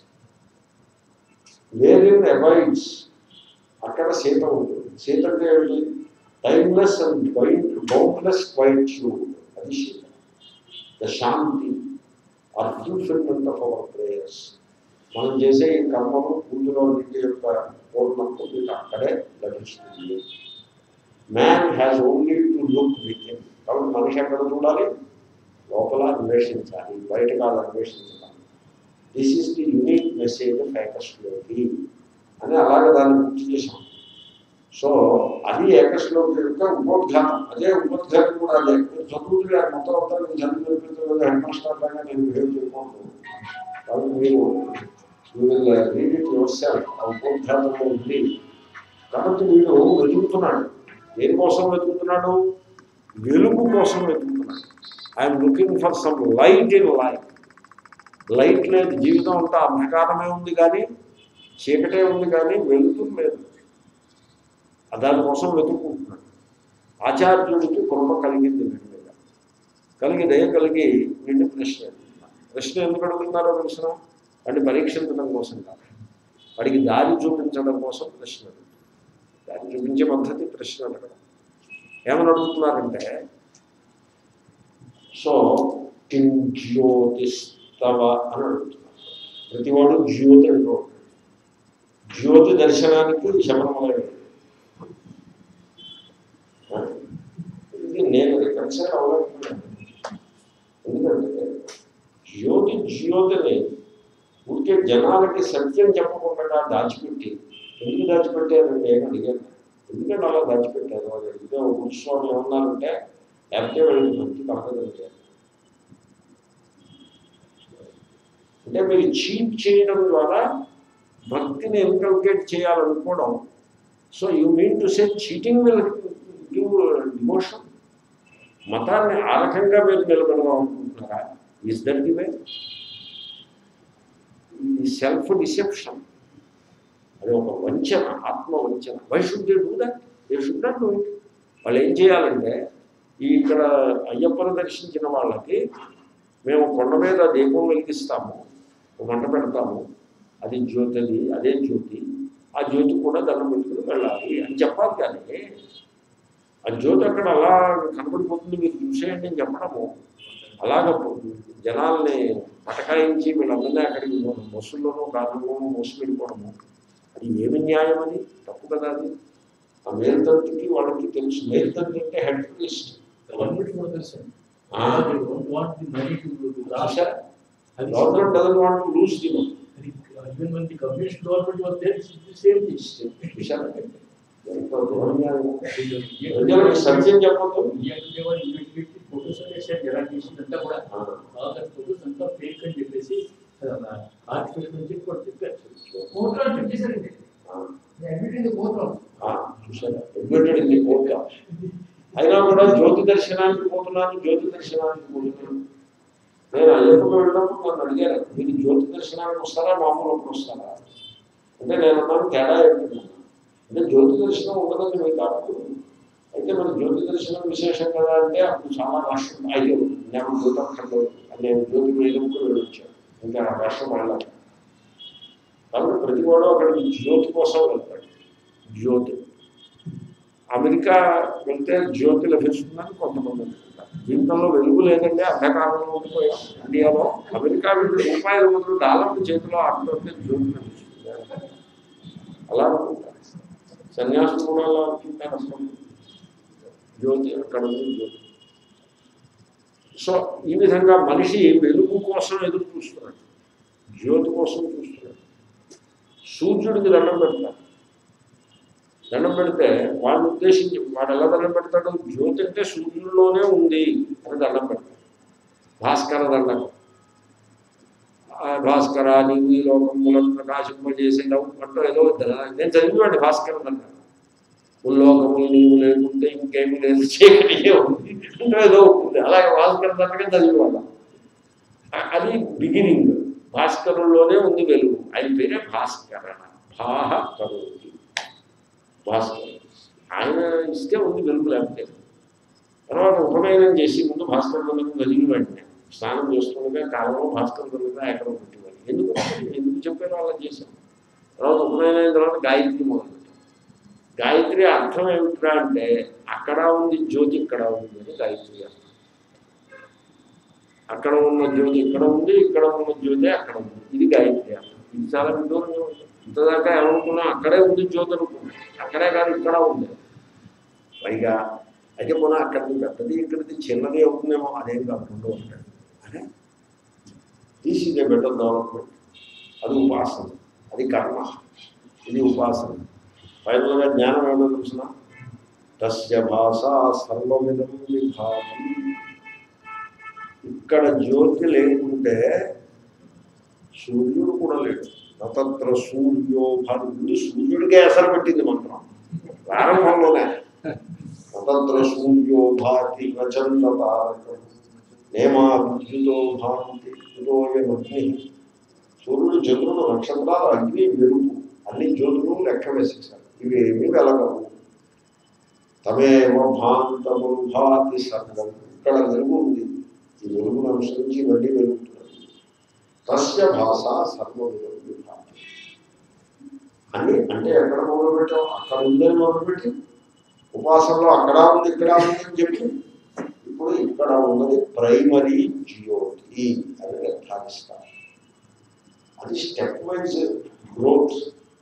వేరిన్ అవాయిడ్స్ అక్కడ సీత ఉంటుంది సీత అంటే ఏంటి timeless and quiet boundless quietude అది Sita the shanti or fulfilment of our prayers మనం చేసే ఈ కర్మలు పూజలో నీటి యొక్క పూర్ణత్వం మీకు అక్కడే లభిస్తుంది man has only to look with him కాబట్టి మనిషి ఎక్కడ చూడాలి లోపల అన్వేషించాలి బయట కాదు అన్వేషించాలి this is the unique message of ఏకశ్లోకి అని అలాగే దాన్ని గుర్తు చేశాం సో అది ఏకశ్లోకి యొక్క ఉపోద్ఘాతం అదే ఉపోద్ఘాతం కూడా అదే మీరు చదువుతున్నారు మొత్తం అంతా మీరు చదువు నేర్పించలేదు హెడ్ మాస్టర్ లాగా నేను బిహేవ్ చేయకూడదు కాబట్టి మీరు you will read it yourself ఆ ఉపోద్ఘాతంలో ఉంది కాబట్టి వీడు వెతుకుతున్నాడు దేనికోసం వెతుకుతున్నాడు వెలుగు కోసం వెతుకుతున్నాడు I'm looking for some light in life light లేదు జీవితం అంతా అంధకారమే ఉంది కానీ చీకటే ఉంది కానీ వెలుతురు లేదు ఆ దానికోసం వెతుక్కుంటున్నాడు ఆచార్యుడికి కృప కలిగింది వీడి మీద కలిగి దయ కలిగి నిండి ప్రశ్న అడుగుతున్నాడు ప్రశ్న ఎందుకు అడుగుతున్నారో తెలిసిన వాడిని పరీక్షించడం కోసం కాదు వాడికి దారి చూపించడం కోసం ప్రశ్న అడుగుతున్నారు దారి చూపించే పద్ధతి ప్రశ్న అడగడం ఏమని అడుగుతున్నారంటే సో కిం జ్యోతిస్తవ అని అడుగుతున్నారు ప్రతివాడు జ్యోతి అంటూ ఉంటాడు. జ్యోతి దర్శనానికి శబరిమల ఇది నేను రికన్సైల్ అవ్వలేకపోయాను ఎందుకంటే జ్యోతి జ్యోతిని ఊరికే జనాలకి సత్యం చెప్పకుండా దాచిపెట్టి ఎందుకు దాచిపెట్టారు నేను అడిగాను ఎందుకంటే అలా దాచిపెట్టారు వాళ్ళు అడిగితే ఒక గురుస్వామి ఏమన్నారంటే లేకపోతే వాళ్ళకి భక్తి కలగదంటే అంటే మీరు చీట్ చేయడం ద్వారా భక్తిని ఇన్కల్కేట్ చేయాలనుకోవడం so you mean to say cheating will give demotion మతాన్ని ఆ రకంగా మీరు నిలబడదాం అనుకుంటున్నారా ఈజ్ దట్ ది వే ఈ సెల్ఫ్ డిసెప్షన్ అది ఒక వంచన ఆత్మ వంచన why should they do that they should not do it వాళ్ళు ఏం చేయాలంటే ఈ ఇక్కడ అయ్యప్పను దర్శించిన వాళ్ళకి మేము కొండ మీద దీపం వెలిగిస్తాము ఒక మంట పెడతాము అది జ్యోతిది అదే జ్యోతి ఆ జ్యోతి కూడా దండం పెట్టుకుని వెళ్ళాలి అని చెప్పాలి కానీ ఆ జ్యోతి అక్కడ అలా కనబడిపోతుంది మీరు చూసేయండి అని చెప్పడము అలాగ జనాల్ని పటకాయించి వీళ్ళందరినీ అక్కడికి బస్సుల్లోనూ కార్లలోనూ మోసి వెళ్ళిపోవడము అది ఏమి న్యాయం అది తప్పు కదా అది ఆ మేల్తంతికి వాళ్ళకి తెలుసు మేల్తంతి అంటే head priest Government for this. Ah. They don't want the money to to last. చూసారా And government doesn't want lose the money Even when the communist government was there, it's the same thing. చూసారా ఎంత ఘోరన్యాయము. Yeah, ప్రజలకు సత్యం చెప్పొద్దు they were investigating photos and they said, "Jara చేసిందంతా కూడా ఆ, బాగా photos అంతా ఫేక్ అని చెప్పేసి ఆర్టిఫిషియల్ అని చెప్పి కూడా చెప్పారు కోర్టులో చెప్పేశారండి ఆ, అడ్మిట్ ఇన్ ది కోర్టులో ఆ, చూసారా అడ్మిటెడ్ ఇన్ ది కోర్ట్ అయినా కూడా జ్యోతి దర్శనానికి పోతున్నాను జ్యోతి దర్శనానికి పోతున్నాను నేను అయ్యప్పకు వెళ్ళినప్పుడు నన్ను అడిగారు మీరు జ్యోతి దర్శనానికి వస్తారా మామూలు వస్తారా అంటే నేను అన్నాను తేడా ఏంటన్నాను అంటే జ్యోతి దర్శనం ఉండదని మీకు కాదు అయితే అయితే మరి జ్యోతి దర్శనం విశేషం కదా అంటే అప్పుడు చాలా రాష్ట్రం అయితే నేను జ్యోతఖండం నేను జ్యోతి వేయడంకు వెళ్ళొచ్చాను ఇంకా ఆ రాష్ట్రం వెళ్ళాలి కాబట్టి ప్రతి వాడు అక్కడికి జ్యోతి కోసం వెళ్తాడు జ్యోతి అమెరికా వెళ్తే జ్యోతి లభిస్తుందని కొంతమంది అనుకుంటారు జీవితంలో వెలుగు లేదంటే అంధకారంలో ఉండిపోయాం ఇండియాలో అమెరికా వెళ్ళి రూపాయల ముందు డాలర్ల చేతిలో ఆడుతుంటే జ్యోతి లభిస్తుంది అలా అనుకుంటారు సన్యాసులు కూడా అలా అనుకుంటారు అసలు జ్యోతి అక్కడ ఉంది జ్యోతి సో ఈ విధంగా మనిషి వెలుగు కోసం ఎదురు చూస్తున్నాడు జ్యోతి కోసం చూస్తున్నాడు సూర్యుడికి దండం పెడతాడు దండం పెడితే వాడిని ఉద్దేశించి వాడు ఎలా దండం పెడతాడు జ్యోతి అంటే సూర్యుడిలోనే ఉంది అని దండం పెడతాడు భాస్కర దండం ఆ భాస్కర నీవు ఈ లోకములను ప్రకాశింపజేసేటవు అంటూ ఏదో ద- నేను చదివాడు భాస్కర దండం ఉల్లోకములు నీవు లేకుంటే ఇంకేమీ లేదు చీకటియే ఉంది అంటూ ఏదో ఉంటుంది అలాగే భాస్కర దండగా చదివేవాళ్ళం అ- అది బిగినింగ్ భాస్కరుల్లోనే ఉంది వెలుగు ఆయన పేరే భాస్కర భాహ కరోతి భాస్కర్ ఆయన ఇస్తే ఉంది వెలుగు లేకపోతే తర్వాత ఉపనయనం చేసి ముందు భాస్కర్ దండకం చదివి వాడిని స్నానం చేస్తుండగా కాలంలో భాస్కర్ దండకం ఎక్కడ పెట్టేవాడు ఎందుకు ఎందుకు చెప్పారు అలా చేశాను తర్వాత ఉపనయనం అయిన తర్వాత గాయత్రి మొదలుపెట్టాం గాయత్రి అర్థం ఏమిట్రా అంటే అక్కడ ఉంది జ్యోతి ఇక్కడ ఉంది అని గాయత్రి అర్థం అక్కడ ఉన్న జ్యోతి ఇక్కడ ఉంది ఇక్కడ ఉన్న జ్యోతి అక్కడ ఉంది ఇది గాయత్రి అర్థం ఇది చాలా విదూరంగా ఉంది ఇంతదాకా ఏమనుకున్నా అక్కడే ఉంది జ్యోతి అనుకున్నా అక్కడే కాదు ఇక్కడ ఉంది పైగా అయితే పోనా అక్కడిది పెద్దది ఇక్కడిది చిన్నది అవుతుందేమో అదేం కాకుండా ఉంటాడు అదే this is a better development అది ఉపాసన అది కర్మ ఇది ఉపాసన ఫైనల్గా జ్ఞానం ఏమో తెలుసిన తస్య భాష సర్వమిదం విభాతి ఇక్కడ జ్యోతి లేకుంటే సూర్యుడు కూడా లేడు నతత్ర సూర్యో భాను ముందు సూర్యుడికే అసలు పెట్టింది మంత్రం ప్రారంభంలోనే నతత్ర సూర్యో భాతి నచంద తారకం నేమా విద్యుతో భాంతి ఉదోయమగ్ని సూర్యుడు చంద్రుడు నక్షత్రాలు అగ్ని మెరుపు అన్ని జ్యోతులు లెక్క వేసేసారు ఇవి ఏమీ వెలగవు తమేవ భాంతములు భాతి సర్వం ఇక్కడ వెలుగు ఉంది ఈ వెలుగును అనుసరించి ఇవన్నీ వెలుగుతున్నది తస్య భాష సర్వమిదం విభాతి అని అంటే ఎక్కడ మొదలుపెట్టాం అక్కడ ఉందని మొదలుపెట్టి ఉపాసనలో అక్కడ ఉంది ఇక్కడ ఉంది అని చెప్పి ఇప్పుడు ఇక్కడ ఉన్నది ప్రైమరీ జ్యోతి అని నిర్ధారిస్తారు అది స్టెప్ వైజ్ గ్రోత్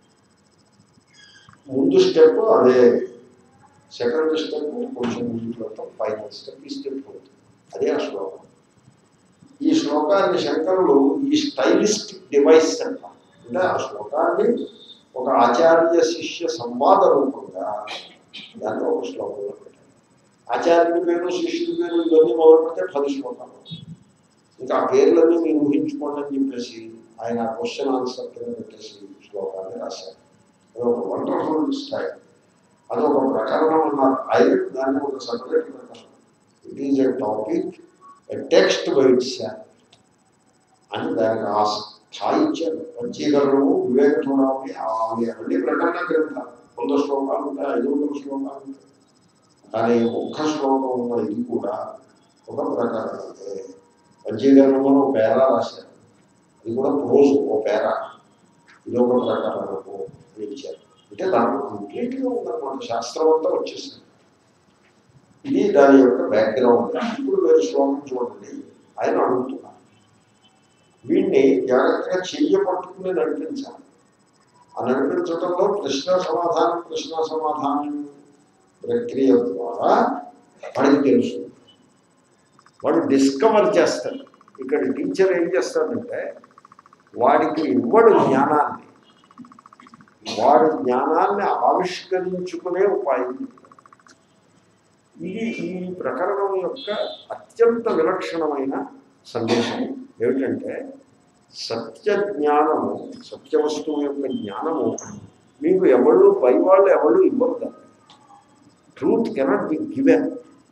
ముందు స్టెప్ అదే సెకండ్ స్టెప్ కొంచెం ముందుకు వెళ్తాం ఫైనల్ స్టెప్ ఈ స్టెప్ అవుతుంది అదే ఆ శ్లోకం ఈ శ్లోకాన్ని శంకరులు ఈ స్టైలిస్టిక్ డివైస్ అంటారు అంటే ఆ శ్లోకాన్ని ఒక ఆచార్య శిష్య సంవాద రూపంగా దాన్ని ఒక శ్లోకంలో పెట్టారు ఆచార్యుడి పేరు శిష్యుడి పేరు ఇవన్నీ మొదలు పెడితే పది శ్లోకాలు ఇంకా ఆ పేర్లన్నీ మీరు ఊహించుకోండి అని చెప్పేసి ఆయన క్వశ్చన్ ఆన్సర్ కింద పెట్టేసి శ్లోకాన్ని రాశారు అది ఒక వండర్ఫుల్ స్టైల్ అది ఒక ప్రకరణం అన్నారు ఆయన దాన్ని ఒక సపరేట్ ప్రకరణం it is a topic a text by its అని దానికి ఆ స్థాయి ఇచ్చారు పంచీకరణము వివేక చూడాలి అవి అన్ని ప్రకరణ గ్రంథాలు వంద శ్లోకాలు ఉంటాయి ఐదు వందల శ్లోకాలు ఉంటాయి కానీ ఒక్క శ్లోకం ఉన్న ఇది కూడా ఒక ప్రకరణమే పంచీకరణమును ఒక పేరా రాశారు ఇది కూడా ప్రోజు ఓ పేరా ఇది ఒక ప్రకరణము అని ఇచ్చారు అంటే దాంట్లో కంప్లీట్గా ఉందన్నమాట శాస్త్రం అంతా వచ్చేసింది ఇది దాని యొక్క బ్యాక్గ్రౌండ్ ఇప్పుడు మీరు శ్లోకం చూడండి ఆయన అడుగుతున్నారు వీడిని జాగ్రత్తగా చెయ్య పట్టుకుని నడిపించాలి ఆ నడిపించడంలో ప్రశ్న సమాధానం ప్రశ్న సమాధానం ప్రక్రియ ద్వారా వాడికి తెలుసు వాడు డిస్కవర్ చేస్తాడు ఇక్కడ టీచర్ ఏం చేస్తాడంటే వాడికి ఇవ్వడు జ్ఞానాన్ని వాడు జ్ఞానాన్ని ఆవిష్కరించుకునే ఉపాయం ఇది ఈ ప్రకరణం యొక్క అత్యంత విలక్షణమైన సందేశం ఏమిటంటే సత్య జ్ఞానము సత్య వస్తువు యొక్క జ్ఞానము మీకు ఎవళ్ళు పై వాళ్ళు ఎవళ్ళు ఇవ్వరు దాన్ని ట్రూత్ కెనాట్ బి గివెన్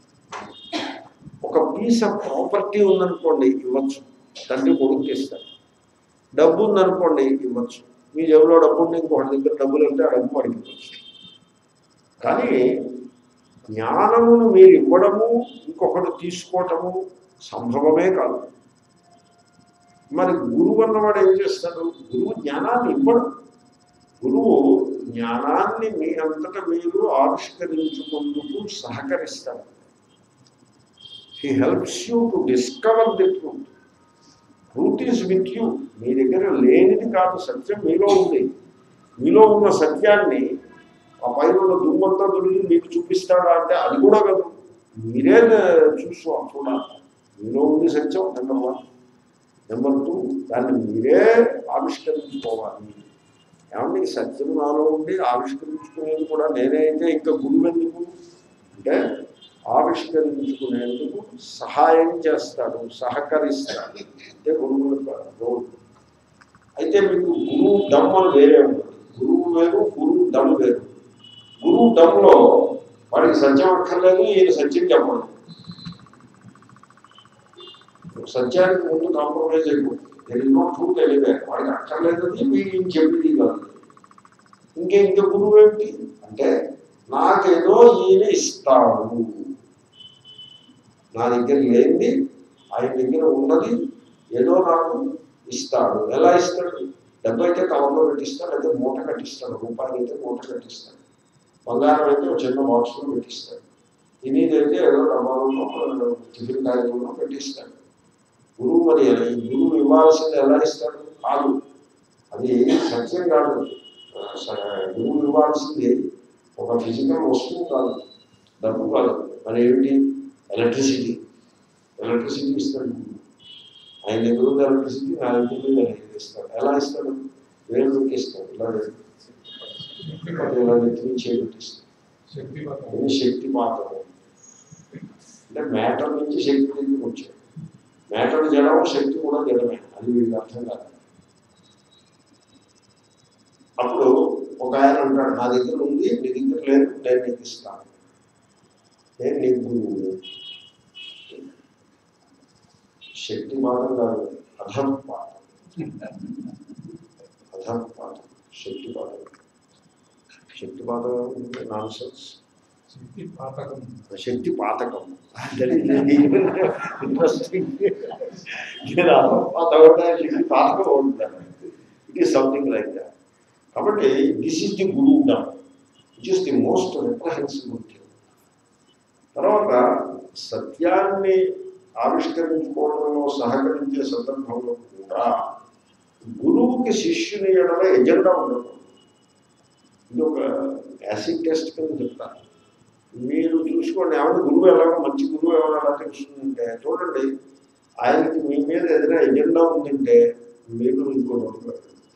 ఒక పీస్ ఆఫ్ ప్రాపర్టీ ఉందనుకోండి ఇవ్వచ్చు తండ్రి కొడుకు ఇస్తారు డబ్బు ఉందనుకోండి ఇవ్వచ్చు మీ జేబులో డబ్బు ఉంటే ఇంకొకటి దగ్గర డబ్బులు వెళ్తే ఆ డబ్బు వాడికి ఇవ్వచ్చు కానీ జ్ఞానమును మీరు ఇవ్వడము ఇంకొకటి తీసుకోవటము సంభవమే కాదు మరి గురువు అన్నవాడు ఏం చేస్తాడు గురువు జ్ఞానాన్ని ఇవ్వడు గురువు జ్ఞానాన్ని మీ అంతటా మీరు ఆవిష్కరించుకుందుకు సహకరిస్తాడు he helps you to discover the truth truth is with you మీ దగ్గర లేనిది కాదు సత్యం మీలో ఉంది మీలో ఉన్న సత్యాన్ని ఆ పైన ఉన్న దుమ్మంతా దొరికి మీకు చూపిస్తాడా అంటే అది కూడా కాదు మీరే చూసుకో చూడాలి మీలో ఉంది సత్యం నెంబర్ వన్ నెంబర్ టూ దాన్ని మీరే ఆవిష్కరించుకోవాలి ఏమంటే ఈ సత్యం నాలో ఉండి ఆవిష్కరించుకునేది కూడా నేనే అయితే ఇంకా గురువు ఎందుకు అంటే ఆవిష్కరించుకునేందుకు సహాయం చేస్తాడు సహకరిస్తాడు అంటే గురువు యొక్క రోల్ అయితే మీకు గురువు దమ్ అని వేరే ఉంటుంది గురువు వేరు గురువు దమ్ వేరు గురువు దమ్లో వాడికి సత్యం అక్కర్లేదు ఈయన సత్యం చెప్పడం సత్యానికి ముందు కాంప్రమైజ్ అయిపోతుంది ఎన్నో ట్రూత్ ఎలివే వాడికి అక్కర్లేదని మీరు చెప్పింది కాదు ఇంకే ఇంక గురువు ఏమిటి అంటే నాకేదో ఈయన ఇస్తాడు నా దగ్గర లేనిది ఆయన దగ్గర ఉన్నది ఏదో నాకు ఇస్తాడు ఎలా ఇస్తాడు డబ్బు అయితే కవర్లో పెట్టిస్తాడు అయితే మూట కట్టిస్తాడు రూపాయలు అయితే మూట కట్టిస్తాడు బంగారం అయితే ఒక చిన్న బాక్స్లో పెట్టిస్తాడు తినేదైతే ఏదో డబ్బాలలో టిఫిన్ కార్యక్రమంలో పెట్టిస్తాడు గురువు మరి ఎలా ఈ గురువు ఇవ్వాల్సింది ఎలా ఇస్తాడు కాదు అది సత్యం కాదు ఆ, స- గురువు ఇవ్వాల్సింది ఒక ఫిజికల్ వస్తువు కాదు డబ్బు కాదు మరి ఏమిటి ఎలక్ట్రిసిటీ ఎలక్ట్రిసిటీ ఇస్తాడు గురువు. ఆయన దగ్గర ఉంది ఎలక్ట్రిసిటీ నా దగ్గర ఉంది ఆయన దగ్గర ఇస్తాడు ఎలా ఇస్తాడు వేరుకి ఇస్తాడు ఇలా లేదు. ఇలా నెత్తిని చేపెట్టిస్తాడు శక్తిపాతం ఇది శక్తి పాత్రము అంటే మ్యాటర్ నుంచి శక్తి దగ్గరికి వచ్చాడు మ్యాటర్ జడము శక్తి కూడా జడమే అది వీళ్ళకి అర్థం కాదు అప్పుడు ఒక ఆయన అంటాడు నా దగ్గర ఉంది నీ దగ్గర లేదు నేను నీకు ఇస్తాను నేను నీకు గురువు శక్తి పాఠం కాదు అధం పాఠం అధం పాఠం శక్తి పాఠం శక్తి పాఠం నాన్ సెన్స్ శక్తి పాతకం శక్తి పాతకం ఇంట్రెస్టింగ్ నేను అధం పాతకం అంటే శక్తి పాతకం ఉంటాను it is something like that కాబట్టి దిస్ ఈస్ ది గురువుడం which is the most reprehensible thing తర్వాత సత్యాన్ని ఆవిష్కరించుకోవడంలో సహకరించే సందర్భంలో కూడా గురువుకి శిష్యుని ఎడల ఎజెండా ఉండదు ఇది ఒక యాసిడ్ టెస్ట్ కింద చెప్తాను మీరు చూసుకోండి ఏమన్నా గురువు ఎలాగో మంచి గురువు ఎవరు ఎలా తెలుస్తుందంటే చూడండి ఆయనకి మీ మీద ఏదైనా ఎజెండా ఉందంటే మీరు ఇంకోటి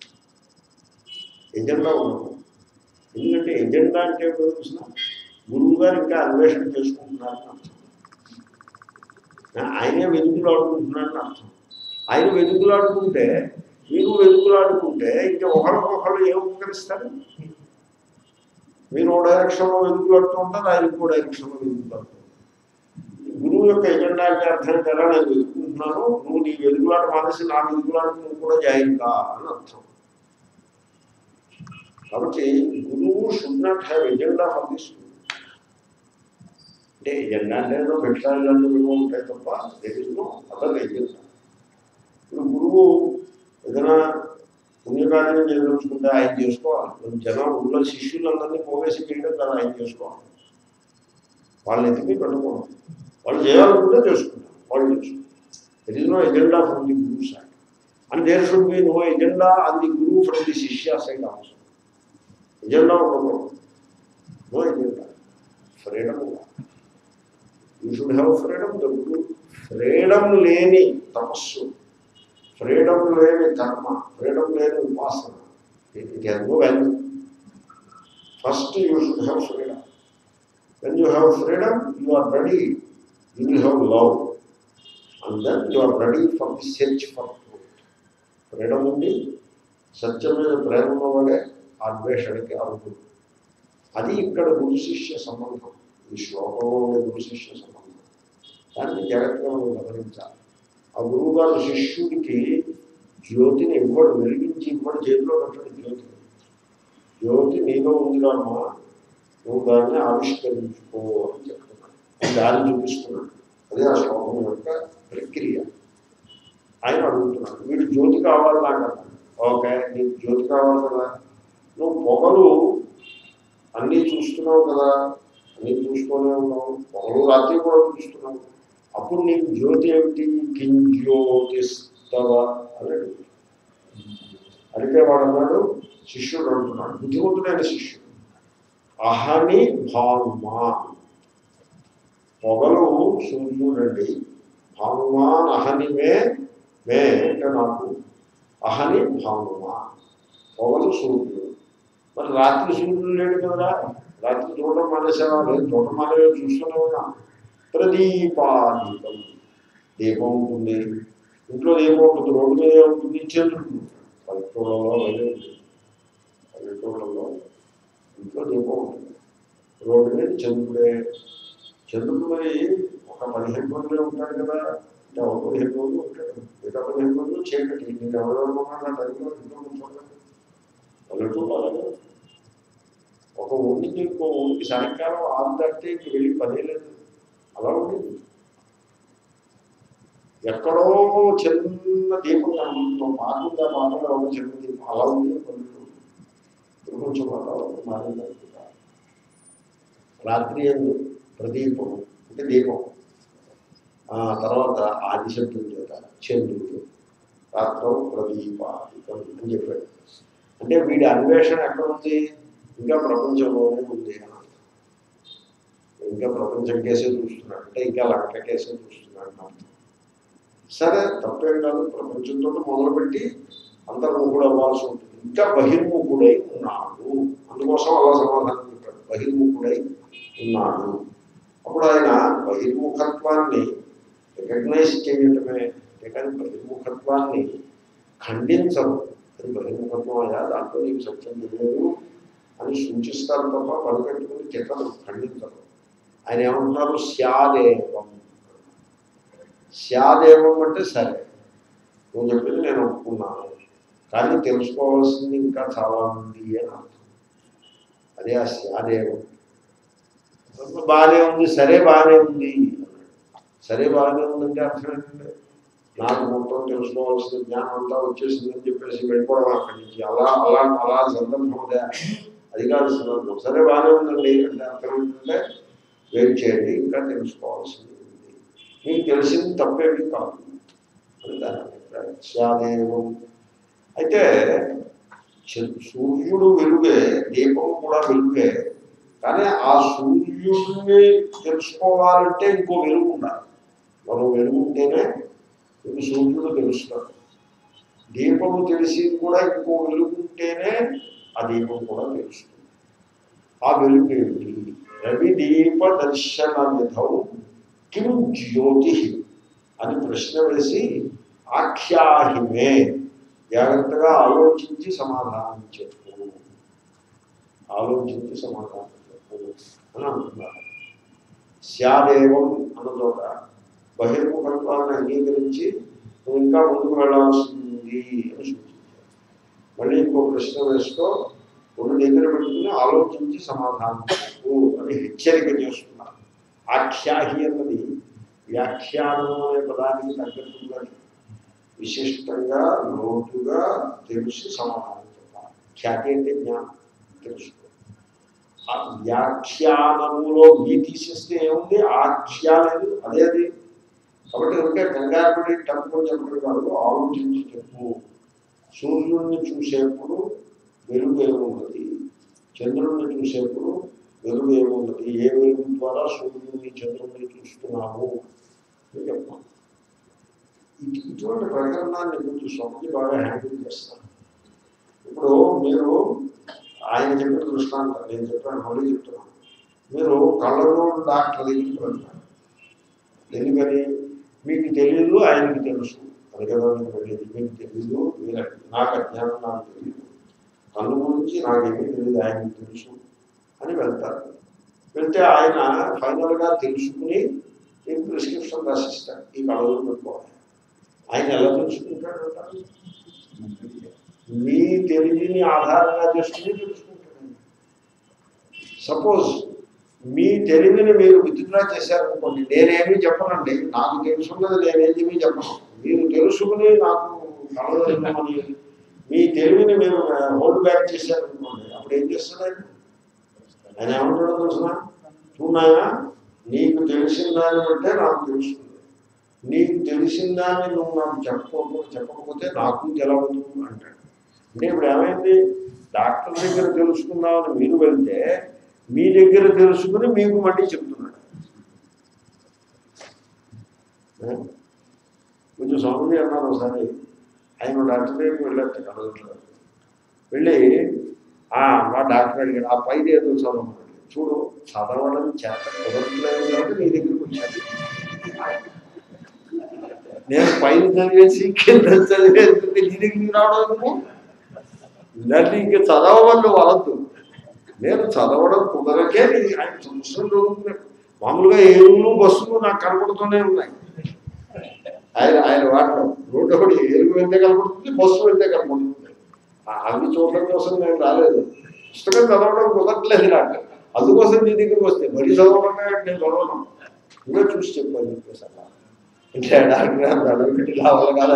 ఎజెండా ఉండదు ఎందుకంటే ఎజెండా అంటే ఏమిటో తెలిసిన గురువు గారు ఇంకా అన్వేషణ చేసుకుంటున్నారని అర్థం ఆయనే వెతుకులాడుకుంటున్నారని అర్థం ఆయన వెతుకులాడుకుంటే మీరు వెతుకులాడుకుంటే ఇంకా ఒకరికొకరు ఏం ఉపకరిస్తారు మీరు ఓ డైరెక్షన్లో వెతుకులాడుతూ ఉంటారు ఆయన ఇంకో డైరెక్షన్లో వెతుకులాడుతూ గురువు యొక్క ఎజెండా అంటే అర్థం కదా నేను వెతుకుంటున్నాను నువ్వు నీ వెతుకులాట మానేసి నా వెతుకులాట నువ్వు కూడా జాయిన్ కా అని అర్థం కాబట్టి గురువు should not have agenda for this అంటే ఎజెండా అంటే ఏదో పెట్టాలని మేము ఉంటాయి తప్ప ఎదురులో అదర్ ఎజెండా ఇప్పుడు గురువు ఏదైనా పుణ్యకార్యం చేయదలుచుకుంటే ఆయన చేసుకోవాలి మనం జనం ఉన్న శిష్యులందరినీ పోవేసి చేయడం కదా ఆయన చేసుకోవాలి వాళ్ళని ఎత్తికి పెట్టుకోవాలి వాళ్ళు చేయాలనుకుంటే చేసుకుంటారు వాళ్ళు చేసుకుంటారు there is no agenda from the guru side and there should be no agenda on the guru from the shishya side also agenda ఉండకూడదు no agenda freedom you should have freedom the guru freedom లేని తపస్సు ఫ్రీడమ్ లేని కర్మ ఫ్రీడమ్ లేని ఉపాసన it has no value first you should have freedom when you have freedom you are ready you will have love and then you are ready for the search for truth freedom ఉంది సత్యం మీద ప్రేమ ఉన్నవాడే అన్వేషణకి అర్హుడు అది ఇక్కడ గురు శిష్య సంబంధం ఈ శ్లోకంలో ఉండే గురు శిష్య సంబంధం దాన్ని జాగ్రత్తగా మనం గమనించాలి ఆ గురువు గారు శిష్యుడికి జ్యోతిని ఇవ్వడు వెలిగించి ఇవ్వడు చేతిలో పెట్టడు జ్యోతి జ్యోతి నీలో ఉంది కామా నువ్వు దాన్ని ఆవిష్కరించుకో అని చెప్తున్నాడు అది దాన్ని చూపిస్తున్నాడు అదే ఆ శ్లోకం యొక్క ప్రక్రియ ఆయన అడుగుతున్నాడు వీడు జ్యోతి కావాలి నాకు అన్నాడు. ఓకే నీకు జ్యోతి కావాలి కదా నువ్వు పొగలు అన్నీ చూస్తున్నావు కదా అన్నీ చూస్తూనే ఉన్నావు పొగలు రాత్రి కూడా చూస్తున్నావు అప్పుడు నీకు జ్యోతి ఏమిటి కింజ్యోతిస్తవ అని అడుగుతాడు అడిగితే వాడు అన్నాడు శిష్యుడు అంటున్నాడు బుద్ధిమంతుడైన శిష్యుడు అహని భానుమా పొగలు సూర్యుడండి భానుమాన్ అహని మే మే అంటే నాకు అహని భానుమా పొగలు సూర్యుడు మరి రాత్రి సూర్యుడు లేడు కదా రాత్రి చూడటం మానేసావా లేదు చూడటం మానే చూస్తూనే ఉన్నా ప్రదీపాదీపం దీపం ఉంటుంది ఇంట్లో దీపం ఉంటుంది రోడ్డు మీద ఉంటుంది చంద్రుడు పల్లెటూళ్ళలో వెళ్ళి ఉంటుంది పల్లెటూళ్ళలో ఇంట్లో దీపం ఉంటుంది రోడ్డు మీద చంద్రుడే చంద్రుడు మరి ఒక పదిహేను రోజులే ఉంటాడు కదా అంటే ఒక పదిహేను రోజులు ఉంటాడు మిగతా పదిహేను రోజులు చీకటి నేను ఎవరెవరు టైంలో ఇంట్లో కూర్చోండి పల్లెటూళ్ళు అలాగే ఒక ఊరికి ఇంకో ఊరికి సాయంకాలం ఆరు దాటితే ఇంక వెళ్ళి పనే లేదు అలా ఉండేది ఎక్కడో చిన్న దీపం కనుకుంటున్నాం మాకుందా మాటలో ఒక చిన్న దీపం అలా ఉంది పల్లెటూరు ఇప్పుడు కొంచెం వాతావరణం మారింది అనుకుంటా రాత్రి ఎందు ప్రదీపం అంటే దీపం ఆ తర్వాత ఆదిశబ్దం చేత చంద్రుడు రాత్రం ప్రదీపాదికం అని చెప్పాడు అంటే వీడి అన్వేషణ ఎక్కడ ఉంది ఇంకా ప్రపంచంలోనే ఉంది అని అర్థం. ఇంకా ప్రపంచం కేసే చూస్తున్నాడు అంటే ఇంకా లంక కేసే చూస్తున్నాడు అని అర్థం సరే తప్పేం కాదు ప్రపంచంతో మొదలుపెట్టి అంతర్ముఖుడు అవ్వాల్సి ఉంటుంది ఇంకా బహిర్ముఖుడై ఉన్నాడు అందుకోసం అలా సమాధానం చెప్పాడు బహిర్ముఖుడై ఉన్నాడు అప్పుడు ఆయన బహిర్ముఖత్వాన్ని రికగ్నైజ్ చేయటమే కానీ బహిర్ముఖత్వాన్ని ఖండించరు అది బహిర్ముఖత్వం అయ్యా దాంట్లో నీకు సత్యం తెలియదు అని సూచిస్తారు తప్ప పనిపెట్టుకుని తిట్టరు ఖండించరు ఆయన ఏమంటున్నారు స్యాదేవం స్యాదేవం అంటే సరే నువ్వు చెప్పింది నేను ఒప్పుకున్నాను కానీ తెలుసుకోవాల్సింది ఇంకా చాలా ఉంది అని అర్థం అదే ఆ స్యాదేవం బాగానే ఉంది సరే బాగానే ఉంది సరే బాగానే ఉందంటే అర్థం ఏంటంటే నాకు మొత్తం తెలుసుకోవాల్సిన జ్ఞానం అంతా వచ్చేసిందని చెప్పేసి వెళ్ళిపోవడం అక్కడి నుంచి అలా అలా అలా సందర్భం అదే అది కాదు సందర్భం సరే బాగానే ఉందండి అంటే అర్థం ఏంటంటే వెయిట్ చేయండి ఇంకా తెలుసుకోవాల్సింది ఉంది మీకు తెలిసింది తప్పేమి కాదు అని దాని అభిప్రాయం స్యాదేవం అయితే చ- సూర్యుడు వెలుగే దీపం కూడా వెలుగే కానీ ఆ సూర్యుడిని తెలుసుకోవాలంటే ఇంకో వెలుగు ఉండాలి మనం వెలుగు ఉంటేనే మీకు సూర్యుడు తెలుస్తాడు దీపము తెలిసి కూడా ఇంకో వెలుగు ఉంటేనే ఆ దీపం కూడా తెలుస్తుంది ఆ వెలుగు ఏమిటి రవి దీప దర్శన విధం కిం జ్యోతి అని ప్రశ్న వేసి ఆఖ్యాహిమే జాగ్రత్తగా ఆలోచించి సమాధానం చెప్పు ఆలోచించి సమాధానం చెప్పు అని అంటున్నారు స్యాదేవం అన్నదోట బహిర్ముఖత్వాన్ని అంగీకరించి నువ్వు ఇంకా ముందుకు వెళ్ళాల్సింది అని సూచించారు మళ్ళీ ఇంకో ప్రశ్న వేస్తూ ఒళ్ళు దగ్గర పెట్టుకుని ఆలోచించి సమాధానం చెప్పు అని హెచ్చరిక చేస్తున్నారు ఆఖ్యాహి అన్నది వ్యాఖ్యానం అనే పదానికి తగ్గట్టుగానే విశిష్టంగా లోతుగా తెలిసి సమాధానం చెప్పాలి ఖ్యాతి అంటే జ్ఞానం తెలుసుకో ఆ వ్యాఖ్యానములో ఈ తీసేస్తే ఏముంది ఆఖ్యా లేదు అదే అది కాబట్టి ఉంటే కంగారుపడి టంపుని చెప్పడం కాదు ఆలోచించి చెప్పు సూర్యుడిని చూసేప్పుడు వెలుగు ఏమున్నది చంద్రుడిని చూసేప్పుడు వెలుగు ఏమున్నది ఏ వెలుగు ద్వారా సూర్యుడిని చంద్రుడిని చూస్తున్నాము అని చెప్పాను ఇటు- ఇటువంటి ప్రకరణాన్ని కొంచెం స్వామిజీ బాగా హ్యాండిల్ చేస్తాను ఇప్పుడు మీరు ఆయన చెప్పిన దృష్టాంతం నేను చెప్పాను మళ్ళీ చెప్తున్నాను మీరు కళ్ళలో డాక్టర్ దగ్గరికి వెళ్తారు ఎందుకని మీకు తెలియదు ఆయనకి తెలుసు అది కదా మీకు వెళ్ళేది మీకు తెలియదు మీరు నాకు అజ్ఞానం నాకు తెలియదు కన్ను గురించి నాకేమీ తెలియదు ఆయనకి తెలుసు అని వెళ్తారు వెళ్తే ఆయన ఫైనల్గా తెలుసుకుని మీకు ప్రిస్క్రిప్షన్ రాసిస్తాడు ఈ కళలో పెట్టుకోవాలి ఆయన ఎలా తెలుసుకుంటాడు అంటారు మీ తెలివిని ఆధారంగా చేసుకుని తెలుసుకుంటాడు సపోజ్ మీ తెలివిని మీరు విత్డ్రా చేశారనుకోండి నేనేమీ చెప్పనండి నాకు తెలుసున్నది నేనేమీ చెప్పను మీరు తెలుసుకుని నాకు కలవమని మీ తెలివిని మీరు హోల్డ్ బ్యాక్ చేశారనుకోండి అప్పుడు ఏం చేస్తున్నాయి ఆయన ఏమంటాడో తెలుసిన చూడాయా నీకు తెలిసిన దాన్ని బట్టే నాకు తెలుస్తుంది నీకు తెలిసిన దాన్ని నువ్వు నాకు చెప్పకపోతే చెప్పకపోతే నాకు తెలవదు అంటాడు అంటే ఇప్పుడు ఏమైంది డాక్టర్ దగ్గర తెలుసుకుందామని మీరు వెళ్తే మీ దగ్గర తెలుసుకుని మీకు మళ్ళీ చెప్తున్నాడు ఏ? కొంచెం స్వామి అన్నారు ఒకసారి ఆయన డాక్టర్ దగ్గరికి వెళ్ళారు కలగట్లేదు వెళ్ళి "ఆ, మా డాక్టర్ అడిగాడు ఆ పైది ఏదో చదవమన్నాడు చూడు చదవడం చేత కుదరట్లేదు కాబట్టి నీ దగ్గరికి వచ్చాను నేను పైన చదివేసి కింద చదివేసి నీ దగ్గరికి రావడం ఎందుకు? దాన్ని ఇంక చదవవల్లు వలద్దు నేను చదవడం కుదరకే నేను ఆయన పుస్తకం చదువుతున్నాడు మామూలుగా ఏరువులు బస్సులు నాకు కనపడుతూనే ఉన్నాయి ఆయన ఆయన వాడడం రోడ్డు ఒకటి ఏరుగు వెళ్తే కనపడుతుంది బస్సు వెళ్తే కనపడుతుంది ఆ అవి చూడడం కోసం నేను రాలేదు పుస్తకం చదవడం కుదరట్లేదు నాకు అందుకోసం నీ దగ్గరికి వస్తే మరీ చదవడం నేను చదవను ఇంకా చూసి చెప్పాను చెప్పేసి అలా అంటే డాక్టర్ అడగట్టి రావాలి కదా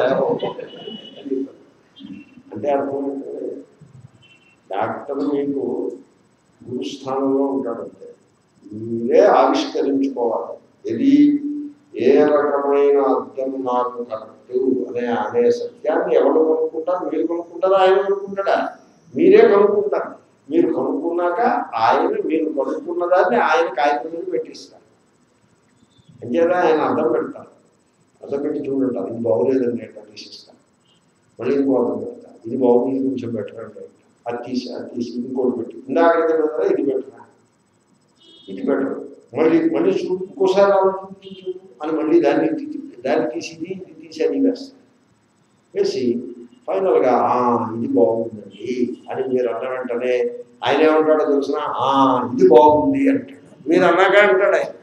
అంటే అర్థం ఏంటంటే, డాక్టర్ మీకు గురుస్థానంలో ఉంటాడంటే మీరే ఆవిష్కరించుకోవాలి ఇది ఏ రకమైన అర్థం నాకు కరెక్ట్ అనే అనే సత్యాన్ని ఎవరు కనుక్కుంటారు మీరు కనుక్కుంటారా ఆయన కనుక్కుంటాడా మీరే కనుక్కుంటారు మీరు కనుక్కున్నాక ఆయన మీరు కనుక్కున్న దాన్ని ఆయన కాగితం మీద పెట్టిస్తారు అంచేదా ఆయన అర్థం పెడతారు అర్థం పెట్టి చూడంటారు ఇది బాగోలేదండి అంటే తీసిస్తారు మళ్ళీ ఇంకో అర్థం పెడతారు ఇది బాగుంది ఇది కొంచెం బెటర్ అంటే అది తీసి అది తీసి ఇంకోటి పెట్టి ఇందాక పెడతారా ఇది బెటరా ఇది బెటర్ మళ్ళీ మళ్ళీ చూడు ఇంకోసారి ఆలోచించు అని మళ్ళీ దాన్ని తీ- దాన్ని తీసి ఇది ఇది తీసి అది వేస్తాం వేసి ఫైనల్గా "ఆ, ఇది బాగుందండి అని మీరు అన్న వెంటనే ఆయన ఏమంటాడో తెలిసిన ఇది బాగుంది అంటాడు మీరు అన్నాక అంటాడు ఆయన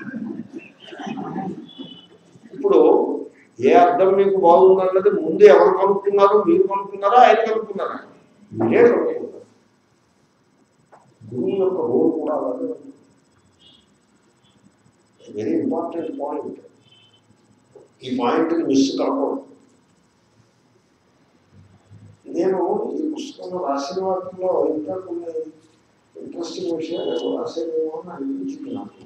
ఇప్పుడు ఏ అర్థం మీకు బాగుందన్నది ముందు ఎవరు కనుక్కున్నారు మీరు కనుక్కున్నారా ఆయన కనుక్కున్నారా మీరే కనుక్కున్నారు గురువు యొక్క రోల్ కూడా అలాగే ఉంది. వెరీ ఇంపార్టెంట్ పాయింట్ ఈ పాయింట్ మిస్ కాకూడదు నేను ఈ పుస్తకంలో రాసిన వాటిలో ఇంకా కొన్ని ఇంట్రెస్టింగ్ విషయాలు ఏవో రాసేదేమో అని అనిపించింది నాకు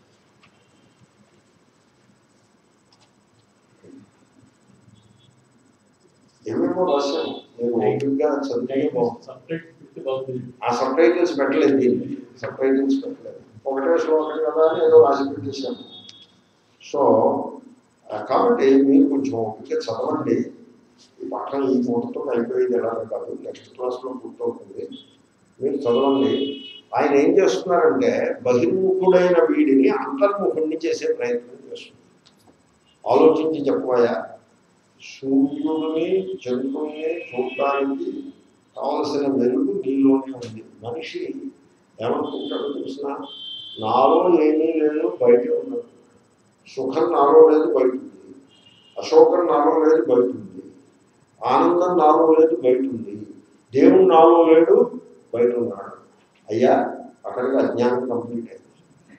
ఏమేమో రాశాను నేను ఓపికగా చదివే బాగుంది సపరేట్ పెట్టి బాగుంది ఆ సబ్ టైటిల్స్ పెట్టలేదు దీన్ని సబ్ టైటిల్స్ పెట్టలేదు ఒకటే శ్లోకం కదా అని ఏదో రాసి పెట్టేశాను సో ఆ, కాబట్టి మీరు కొంచెం ఓపిక చదవండి ఈ పాఠం ఈ మూటతో అయిపోయేది ఎలా కాదు నెక్స్ట్ క్లాస్లో పూర్తవుతుంది మీరు చదవండి ఆయన ఏం చేస్తున్నారంటే బహిర్ముఖుడైన వీడిని అంతర్ముఖుడిని చేసే ప్రయత్నం చేస్తున్నారు ఆలోచించి చెప్పబోయా సూర్యుడిని చంద్రుడిని చూడడానికి కావలసిన వెలుగు నీలోనే ఉంది మనిషి ఏమనుకుంటాడో తెలిసిన నాలో ఏమీ లేదు బయటే ఉన్నది సుఖం నాలో లేదు బయట ఉంది అశోకం నాలో లేదు బయట ఉంది ఆనందం నాలో లేదు బయట ఉంది దేవుడు నాలో లేడు బయట ఉన్నాడు అయ్యా అక్కడికి అజ్ఞానం కంప్లీట్ అయింది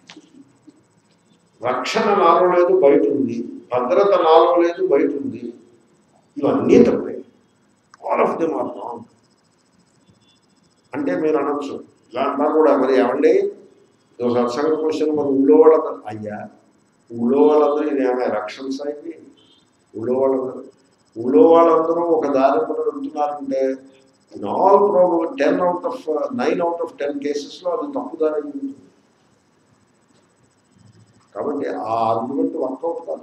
రక్షణ నాలో లేదు బయట ఉంది భద్రత నాలో లేదు బయట ఉంది ఇవన్నీ తప్పే all of them are wrong అంటే మీరు అనొచ్చు ఇలా అన్నా కూడా మరి ఏమండి ఇది ఒక సత్సంగ క్వశ్చన్ మరి ఊళ్ళో వాళ్ళందరూ అయ్యా ఊళ్ళో వాళ్ళందరూ ఇది ఏమైనా రక్షణ అయింది ఊళ్ళో వాళ్ళందరూ ఊళ్ళో వాళ్ళందరూ ఒక దారి కూడా వెళ్తున్నారంటే in all problem ten out of nine out of ten కేసెస్లో అది తప్పు దారి అయి ఉంటుంది కాబట్టి ఆ ఆర్గ్యుమెంట్ వర్కౌట్ కాదు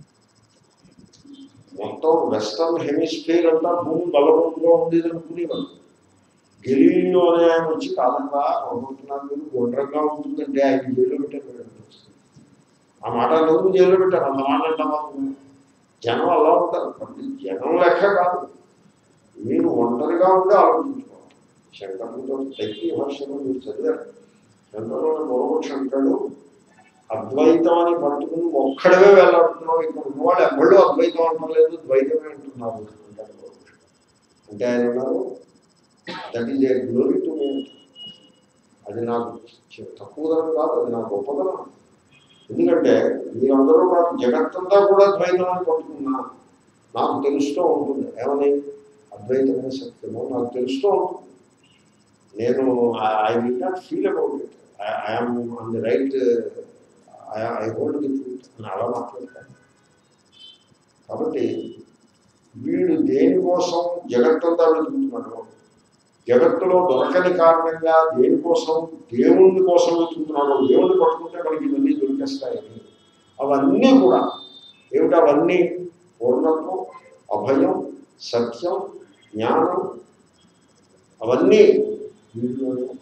మొత్తం వెస్టర్న్ హెమిస్ఫియర్ అంతా భూమి బలవంతుగా ఉంది అనుకునేవాళ్ళు గెలీలియో అనే ఆయన వచ్చి కాదంగా అనుకుంటున్నారు మీరు గుండ్రంగా ఉంటుందంటే ఆయన జైల్లో పెట్టారు ఆ మాట ఎందుకు జైల్లో పెట్టారు అంత మాట అంటామా జనం అలా ఉంటారు కాబట్టి జనం లెక్క కాదు మీరు ఒంటరిగా ఉండి ఆలోచించుకోవాలి శంకరులతో తగ్గి భాషలో మీరు చదివారు శంకరుడు పూర్వపక్షం అంటాడు అద్వైతం అని పట్టుకుని ఒక్కడవే వెళ్ళాడుతున్నావు ఇక్కడ ఉన్నవాళ్ళు ఎవళ్ళు అద్వైతం అంటలేదు ద్వైతమే అంటున్నారు అంటాడు పూర్వపక్షం. అంటే ఆయన అన్నారు that is a glory to me అది నాకు చి- తక్కువదనం కాదు అది నాకు గొప్పదనం ఎందుకంటే మీరందరూ నాకు జగత్తంతా కూడా ద్వైతం అని పట్టుకున్నా నాకు తెలుస్తూ ఉంటుంది ఏమని అద్వైతమైన సత్యము నాకు తెలుస్తూ ఉంటుంది నేను I will not feel about it I'm on the right I hold the truth అని అలా మాట్లాడతాను కాబట్టి వీడు దేనికోసం జగత్తంతా వెతుకుతున్నాడు జగత్తులో దొరకని కారణంగా దేనికోసం దేవుని కోసం వెతుకుతున్నాడు దేవుని పట్టుకుంటే మనకి ఇవన్నీ దొరికేస్తాయని అవన్నీ కూడా ఏమిటి అవన్నీ పూర్ణత్వం అభయం సత్యం జ్ఞానం అవన్నీ వీడిలోనే ఉన్నాయి.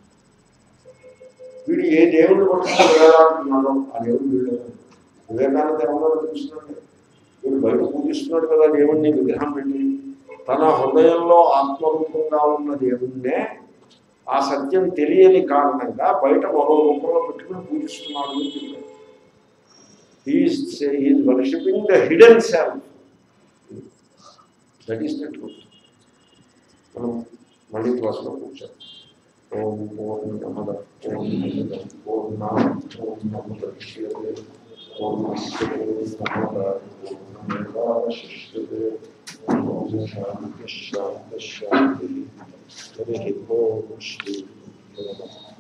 వీడు ఏ దేవుడిని పట్టుకుని వేలాడుతున్నాడో ఆ దేవుడు వీళ్ళు వివేకానంద ఏమన్నా తెలుస్తున్నాడు వీడు బయట పూజిస్తున్నాడు కదా దేవుణ్ణి విగ్రహం పెట్టి తన హృదయంలో ఆత్మరూపంగా ఉన్న దేవుణ్ణే ఆ సత్యం తెలియని కారణంగా బయట మరో రూపంలో పెట్టుకుని పూజిస్తున్నాడు అని చెప్పాడు is worshipping the hidden self that is the truth మనం మళ్ళీ క్లాస్లో కూర్చోం ఓం పూర్ణమద పూర్ణమిద పూర్ణ పూర్ణముద్యతే పూర్ణస్య పూర్ణమాదాయ పూర్ణమేవాశిష్యతే ఓం శాంతి శాంతి శాంతి హరి ఓం శ్రీ గురుభ్యో నమః